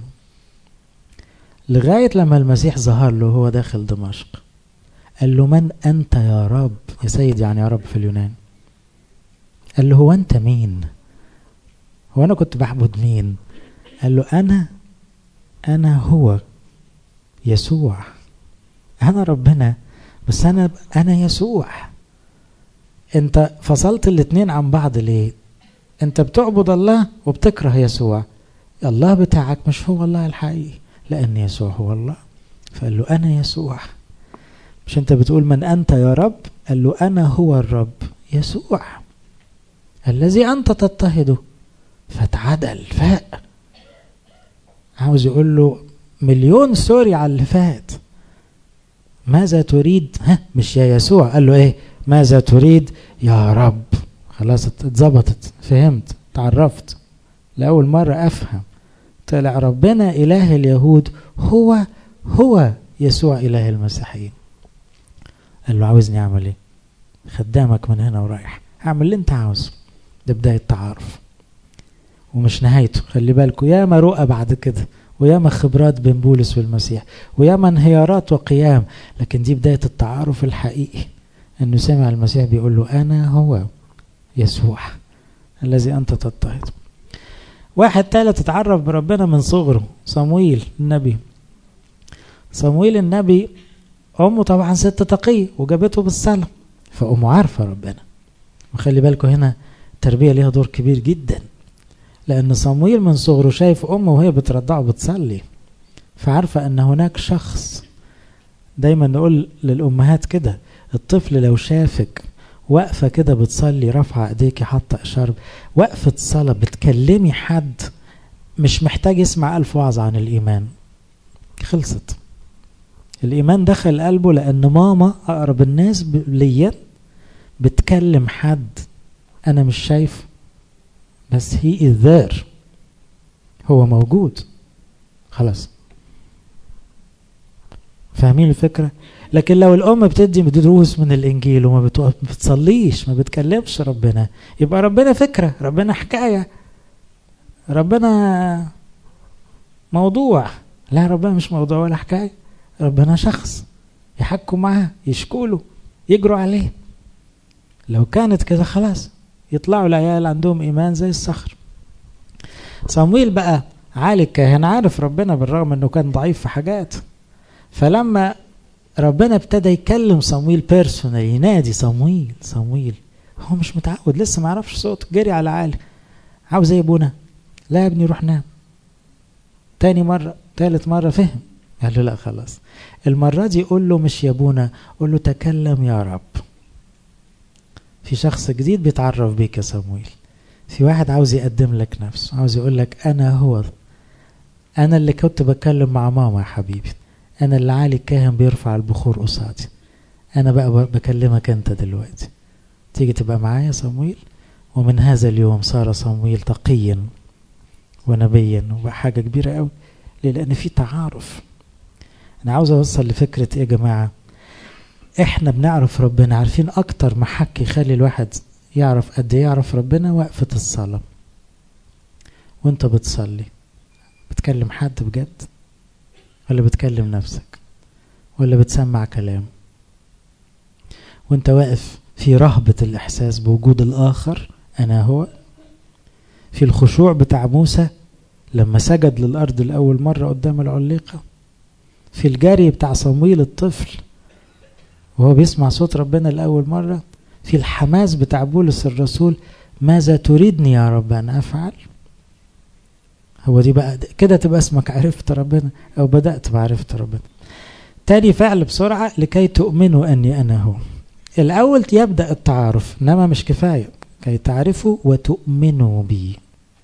لغاية لما المسيح ظهر له وهو داخل دمشق قال له من أنت يا رب يا سيد يعني يا رب في اليونان قال له هو أنت مين هو أنا كنت بعبد مين قال له أنا أنا هو يسوع أنا ربنا بس أنا أنا يسوع أنت فصلت الاتنين عن بعض ليه أنت بتعبد الله وبتكره يسوع الله بتاعك مش هو الله الحقيقي لأن يسوع هو الله فقال له أنا يسوع مش أنت بتقول من أنت يا رب قال له أنا هو الرب يسوع الذي أنت تضطهده فتعدل فاق عاوز يقول له مليون سوري على اللي فات ماذا تريد ها مش يا يسوع قال له ايه ماذا تريد يا رب خلاص اتظبطت فهمت تعرفت لأول مرة أفهم طلع ربنا إله اليهود هو هو يسوع إله المسيحيين قال له عاوزني أعمل إيه خدامك من هنا ورايح أعمل اللي أنت عاوزه ده بداية تعارف ومش نهايته خلي بالكوا ياما رؤى بعد كده وياما خبرات بين بولس والمسيح وياما انهيارات وقيام لكن دي بداية التعارف الحقيقي انه سمع المسيح بيقول له انا هو يسوع الذي انت تضطهد واحد تالت اتعرف بربنا من صغره صمويل النبي صمويل النبي امه طبعا ست تقية وجابته بالصلاة فامه عارفة ربنا وخلي بالكوا هنا التربية ليها دور كبير جدا لأن صمويل من صغره شايف أمه وهي بترضعه بتصلي فعارفة أن هناك شخص دايما نقول للأمهات كده الطفل لو شافك واقفة كده بتصلي رافعة ايديكي حاطة إشارة وقفة صلاة بتكلمي حد مش محتاج يسمع ألف وعظ عن الإيمان خلصت الإيمان دخل قلبه لأن ماما أقرب الناس ليا بتكلم حد أنا مش شايفه بس هي is there هو موجود خلاص فاهمين الفكرة لكن لو الأم بتدي دروس من الإنجيل وما بتصليش ما بتكلمش ربنا يبقى ربنا فكرة ربنا حكاية ربنا موضوع لا ربنا مش موضوع ولا حكاية ربنا شخص يحكوا معاه يشكوا له يجروا عليه لو كانت كده خلاص يطلعوا العيال عندهم ايمان زي الصخر صمويل بقى عالي الكاهن عارف ربنا بالرغم انه كان ضعيف في حاجات فلما ربنا ابتدى يكلم صمويل بيرسونال ينادي صمويل صمويل هو مش متعود لسه ما عرفش صوت جري على عالي عاوز ايه ابونا لا يا ابني روح نام تاني مرة تالت مرة فهم قال له لا خلاص المرة دي قول له مش يا ابونا قول له تكلم يا رب في شخص جديد بيتعرف بيك يا صمويل في واحد عاوز يقدم لك نفسه عاوز يقول لك انا هو انا اللي كنت بتكلم مع ماما يا حبيبي انا اللي علي الكاهن بيرفع البخور قصادي انا بقى بكلمك انت دلوقتي تيجي تبقى معايا صمويل ومن هذا اليوم صار صمويل تقيا ونبيا وبقى حاجه كبيره قوي ليه لان في تعارف انا عاوز اوصل لفكره ايه يا جماعه احنا بنعرف ربنا عارفين اكتر محك يخلي الواحد يعرف قد ايه يعرف ربنا وقفه الصلاه وانت بتصلي بتكلم حد بجد ولا بتكلم نفسك ولا بتسمع كلام وانت واقف في رهبة الإحساس بوجود الآخر أنا هو في الخشوع بتاع موسى لما سجد للأرض لأول مرة قدام العليقة في الجري بتاع صمويل الطفل وهو بيسمع صوت ربنا لأول مرة في الحماس بتاع بولس الرسول ماذا تريدني يا رب أن أفعل هو دي بقى كده تبقى اسمك عرفت ربنا أو بدأت معرفة ربنا تاني فعل بسرعة لكي تؤمنوا أني أنا هو الأول يبدأ التعارف إنما مش كفاية كي تعرفوا وتؤمنوا بي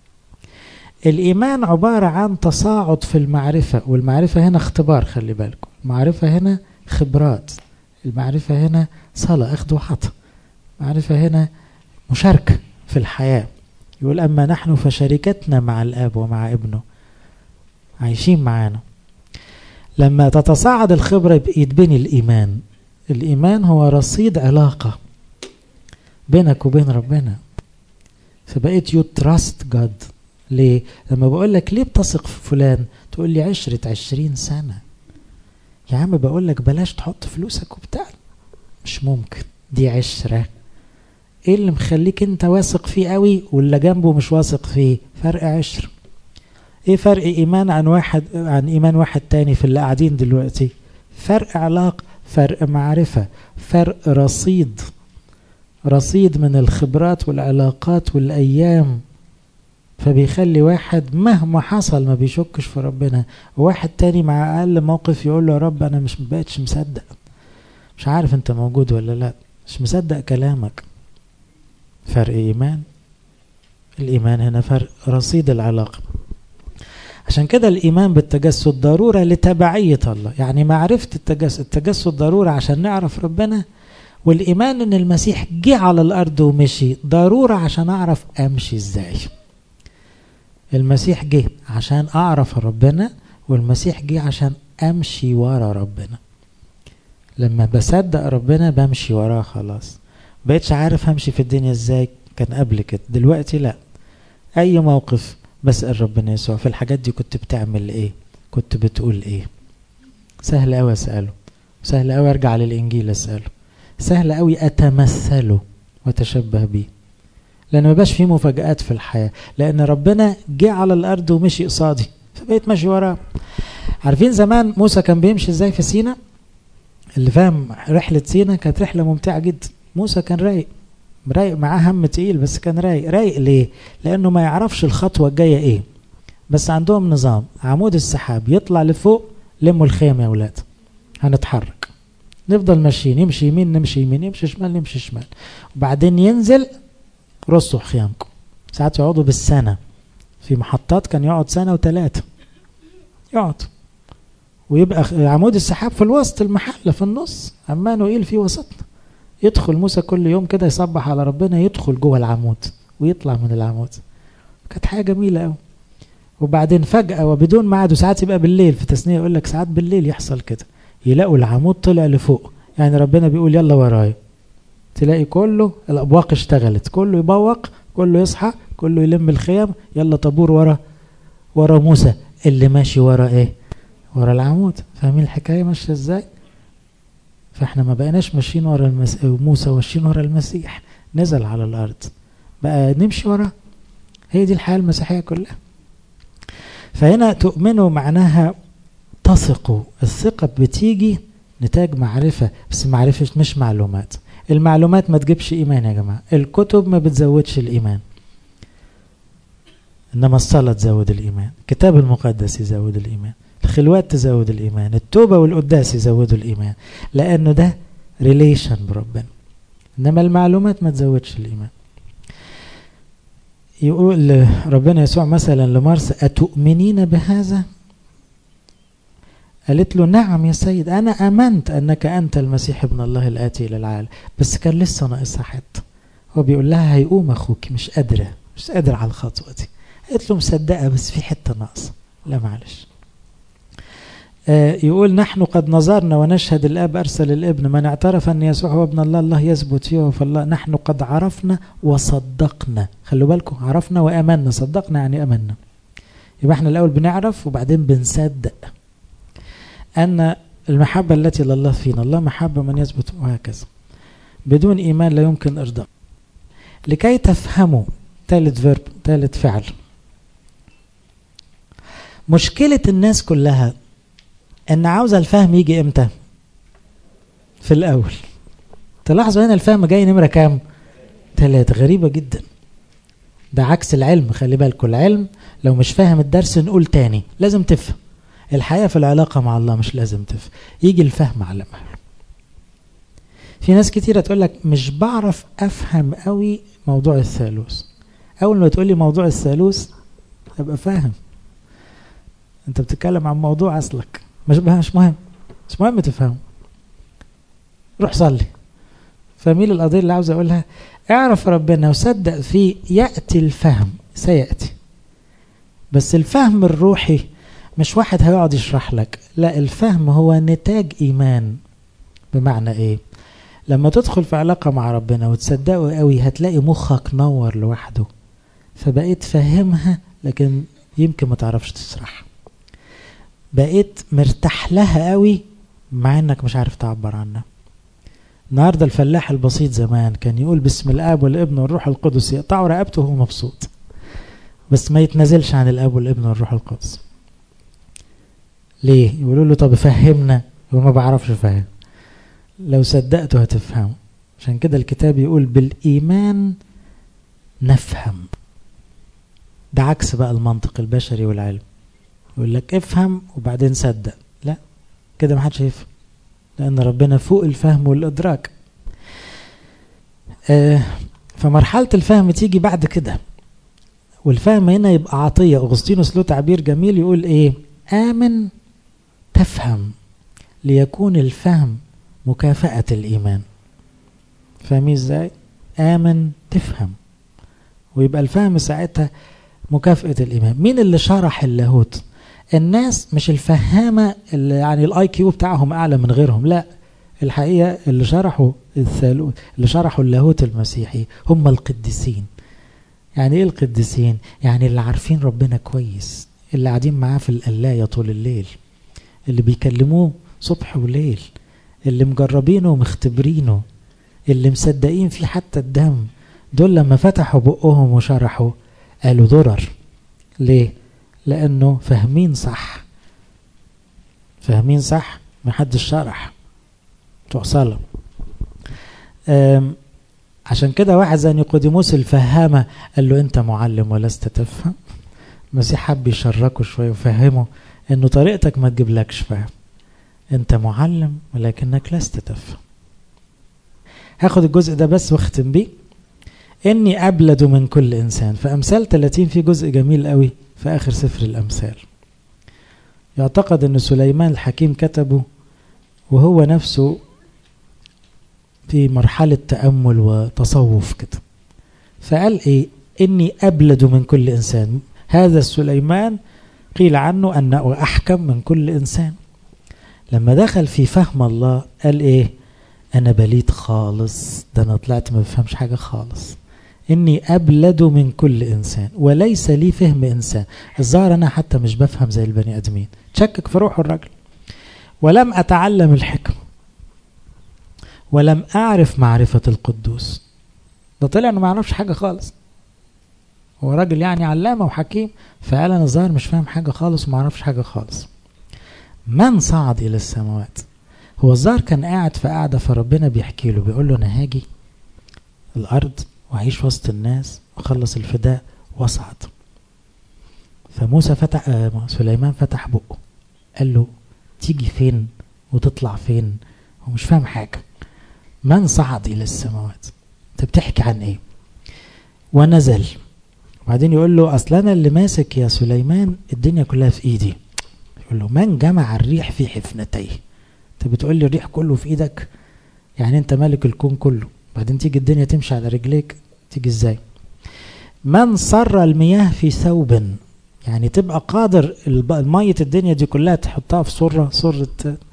الإيمان عبارة عن تصاعد في المعرفة والمعرفة هنا اختبار خلي بالكم المعرفة هنا خبرات المعرفة هنا صلاة أخذ وحط المعرفة هنا مشاركة في الحياة يقول أما نحن فشركتنا مع الآب ومع ابنه عايشين معانا لما تتصاعد الخبرة يتبني الإيمان الإيمان هو رصيد علاقة بينك وبين ربنا فبقيت يو تراست جاد ليه؟ لما بقول لك ليه بتثق في فلان تقول لي عشرة عشرين سنة يا عم بقول لك بلاش تحط فلوسك وبتاع مش ممكن دي عشرة ايه اللي مخليك انت واثق فيه قوي واللي جنبه مش واثق فيه فرق عشر ايه فرق ايمان عن واحد عن ايمان واحد تاني في اللي قاعدين دلوقتي فرق علاقة فرق معرفة فرق رصيد رصيد من الخبرات والعلاقات والأيام فبيخلي واحد مهما حصل ما بيشكش في ربنا وواحد تاني مع أقل موقف يقول له يا رب أنا مش بقتش مصدق مش عارف أنت موجود ولا لا مش مصدق كلامك فرق إيمان الإيمان هنا فرق رصيد العلاقة عشان كده الإيمان بالتجسد ضرورة لتبعية الله يعني معرفة التجسد التجسد ضرورة عشان نعرف ربنا والإيمان إن المسيح جه على الأرض ومشي ضرورة عشان أعرف أمشي إزاي المسيح جه عشان أعرف ربنا والمسيح جه عشان أمشي ورا ربنا لما بصدق ربنا بمشي وراه خلاص بقيتش عارف همشي في الدنيا ازاي كان قبل كده دلوقتي لا اي موقف بسأل ربنا يسوع في الحاجات دي كنت بتعمل ايه كنت بتقول ايه سهل قوي اسأله سهل قوي ارجع للانجيل اسأله سهل قوي اتمثله واتشبه بيه لان ما بقاش فيه مفاجآت في الحياة لان ربنا جه على الارض ومشي قصادي فبقيت ماشي وراه عارفين زمان موسى كان بيمشي ازاي في سينا اللي فاهم رحلة سينا كانت رحلة ممتعة جدا موسى كان رايق رايق معاه هم تقيل بس كان رايق رايق ليه لانه ما يعرفش الخطوه الجايه ايه بس عندهم نظام عمود السحاب يطلع لفوق لموا الخيم يا اولاد هنتحرك نفضل ماشيين يمشي يمين نمشي يمين يمشي شمال نمشي شمال وبعدين ينزل رصوا خيامكم ساعات يقعدوا بالسنه في محطات كان يقعد سنه وثلاثه يقعد ويبقى عمود السحاب في الوسط المحله في النص عمانه ايه في وسطنا يدخل موسى كل يوم كده يصبح على ربنا يدخل جوه العمود ويطلع من العمود كانت حاجه جميله قوي وبعدين فجاه وبدون ميعاد وساعات يبقى بالليل في تثنيه يقول لك ساعات بالليل يحصل كده يلاقوا العمود طلع لفوق يعني ربنا بيقول يلا ورايا تلاقي كله الابواق اشتغلت كله يبوق كله يصحى كله يلم الخيام يلا طابور ورا ورا موسى اللي ماشي ورا ايه ورا العمود فاهمين الحكايه ماشيه ازاي فاحنا ما بقيناش ماشيين ورا المس... موسى ماشيين ورا المسيح نزل على الارض بقى نمشي وراه هي دي الحياه المسيحيه كلها فهنا تؤمنوا معناها تثقوا الثقه بتيجي نتاج معرفه بس معرفه مش معلومات المعلومات ما تجيبش ايمان يا جماعه الكتب ما بتزودش الايمان انما الصلاه تزود الايمان الكتاب المقدس يزود الايمان الخلوات تزود الإيمان التوبة والقداس يزودوا الإيمان لأنه ده ريليشن بربنا إنما المعلومات ما تزودش الإيمان يقول ربنا يسوع مثلا لمرسى أتؤمنين بهذا قالت له نعم يا سيد أنا آمنت أنك أنت المسيح ابن الله الآتي إلى العالم بس كان لسه ناقصها حتة هو بيقول لها هيقوم أخوك مش قادرة مش قادر على الخطوة دي قالت له مصدقة بس في حتة ناقصة لا معلش آه يقول نحن قد نظرنا ونشهد الاب ارسل الابن من اعترف ان يسوع هو ابن الله الله يثبت فيه فالله نحن قد عرفنا وصدقنا خلوا بالكم عرفنا وامنا صدقنا يعني امنا يبقى احنا الاول بنعرف وبعدين بنصدق ان المحبه التي لله فينا الله محبه من يثبت وهكذا بدون ايمان لا يمكن ارضاء لكي تفهموا ثالث فيرب ثالث فعل مشكله الناس كلها ان عاوز الفهم يجي امتى في الاول تلاحظوا هنا الفهم جاي نمره كام ثلاثة غريبة جدا ده عكس العلم خلي بالكم العلم لو مش فاهم الدرس نقول تاني لازم تفهم الحياة في العلاقة مع الله مش لازم تفهم يجي الفهم على مهله في ناس كتيرة تقول لك مش بعرف افهم قوي موضوع الثالوث اول ما تقول لي موضوع الثالوث ابقى فاهم انت بتتكلم عن موضوع اصلك مش مش مهم مش مهم تفهمه روح صلي فميل القضية اللي عاوز أقولها اعرف ربنا وصدق فيه يأتي الفهم سيأتي بس الفهم الروحي مش واحد هيقعد يشرح لك لا الفهم هو نتاج إيمان بمعنى إيه لما تدخل في علاقة مع ربنا وتصدقه قوي هتلاقي مخك نور لوحده فبقيت فاهمها لكن يمكن ما تعرفش تشرحها بقيت مرتاح لها قوي مع انك مش عارف تعبر عنها النهارده الفلاح البسيط زمان كان يقول بسم الاب والابن والروح القدس يقطعوا رقبته وهو مبسوط بس ما يتنازلش عن الاب والابن والروح القدس ليه يقولوا له طب فهمنا هو ما بعرفش فهم لو صدقته هتفهمه عشان كده الكتاب يقول بالايمان نفهم ده عكس بقى المنطق البشري والعلم يقول لك افهم وبعدين صدق لا كده ما حدش هيفهم لان ربنا فوق الفهم والادراك آه فمرحله الفهم تيجي بعد كده والفهم هنا يبقى عطيه اغسطينوس له تعبير جميل يقول ايه امن تفهم ليكون الفهم مكافاه الايمان فاهمين ازاي امن تفهم ويبقى الفهم ساعتها مكافاه الايمان مين اللي شرح اللاهوت الناس مش الفهامة اللي يعني الاي كيو بتاعهم اعلى من غيرهم لا الحقيقة اللي شرحوا الثالوث اللي شرحوا اللاهوت المسيحي هم القديسين يعني ايه القديسين يعني اللي عارفين ربنا كويس اللي قاعدين معاه في القلاية طول الليل اللي بيكلموه صبح وليل اللي مجربينه ومختبرينه اللي مصدقين فيه حتى الدم دول لما فتحوا بقهم وشرحوا قالوا ضرر ليه لانه فاهمين صح فاهمين صح ما حدش شرح بتوع صلاة عشان كده واحد زي نيقوديموس الفهامة قال له انت معلم ولست تفهم المسيح حب يشركه شوية وفهمه انه طريقتك ما تجيبلكش فهم انت معلم ولكنك لست تفهم هاخد الجزء ده بس واختم بيه اني ابلد من كل انسان فامثال 30 في جزء جميل قوي في آخر سفر الأمثال يعتقد أن سليمان الحكيم كتبه وهو نفسه في مرحلة تأمل وتصوف كده فقال إيه إني أبلد من كل إنسان هذا سليمان قيل عنه أنه أحكم من كل إنسان لما دخل في فهم الله قال إيه أنا بليد خالص ده أنا طلعت ما بفهمش حاجة خالص إني أبلد من كل إنسان وليس لي فهم إنسان الظاهر أنا حتى مش بفهم زي البني آدمين تشكك في روح الرجل ولم أتعلم الحكمة ولم أعرف معرفة القدوس ده طلع إنه ما يعرفش حاجة خالص هو راجل يعني علامة وحكيم فقال أنا الظاهر مش فاهم حاجة خالص وما أعرفش حاجة خالص من صعد إلى السماوات هو الظاهر كان قاعد في قاعدة فربنا بيحكي له بيقول له أنا هاجي الأرض وأعيش وسط الناس وأخلص الفداء وأصعد فموسى فتح آه سليمان فتح بقه قال له تيجي فين وتطلع فين هو مش فاهم حاجة من صعد إلى السماوات أنت بتحكي عن إيه ونزل وبعدين يقول له أصل أنا اللي ماسك يا سليمان الدنيا كلها في إيدي يقول له من جمع الريح في حفنتيه أنت بتقول لي الريح كله في إيدك يعني أنت مالك الكون كله بعدين تيجي الدنيا تمشي على رجليك تيجي إزاي من صر المياه في ثوب يعني تبقى قادر المية الدنيا دي كلها تحطها في صرة صرة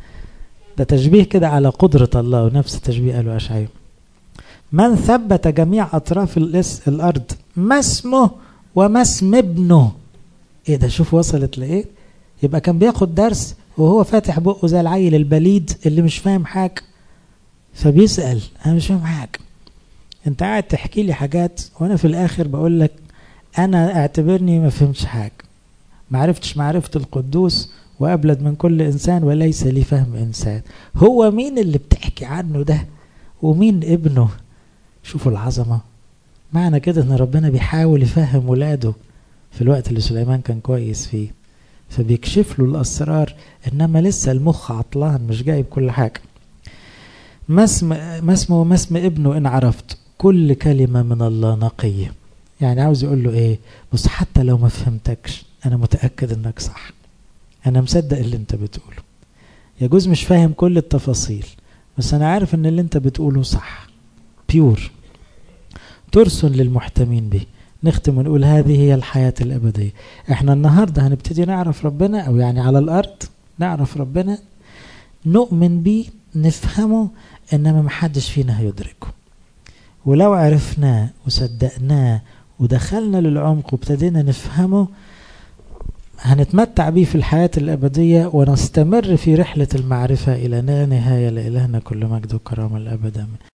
ده تشبيه كده على قدرة الله ونفس التشبيه قاله أشعياء من ثبت جميع أطراف الأرض ما اسمه وما اسم ابنه ايه ده شوف وصلت لإيه يبقى كان بياخد درس وهو فاتح بقه زي العيل البليد اللي مش فاهم حاجة فبيسأل أنا مش فاهم حاجة أنت قاعد تحكي لي حاجات وأنا في الآخر بقول لك أنا اعتبرني ما فهمتش حاجة ما عرفتش معرفة القدوس وأبلد من كل إنسان وليس لي فهم إنسان هو مين اللي بتحكي عنه ده ومين ابنه شوفوا العظمة معنى كده ان ربنا بيحاول يفهم ولاده في الوقت اللي سليمان كان كويس فيه فبيكشف له الأسرار إنما لسه المخ عطلان مش جايب كل حاجة ما اسم ما اسمه وما اسم ابنه إن عرفت كل كلمة من الله نقية يعني عاوز يقول له إيه بص حتى لو ما فهمتكش أنا متأكد إنك صح أنا مصدق اللي أنت بتقوله يجوز مش فاهم كل التفاصيل بس أنا عارف إن اللي أنت بتقوله صح بيور ترس للمحتمين به نختم ونقول هذه هي الحياة الأبدية احنا النهاردة هنبتدي نعرف ربنا أو يعني على الأرض نعرف ربنا نؤمن بيه نفهمه إنما محدش فينا هيدركه ولو عرفناه وصدقناه ودخلنا للعمق وابتدينا نفهمه هنتمتع بيه في الحياة الأبدية ونستمر في رحلة المعرفة إلى لا نهاية لإلهنا كل مجد وكرامة الأبد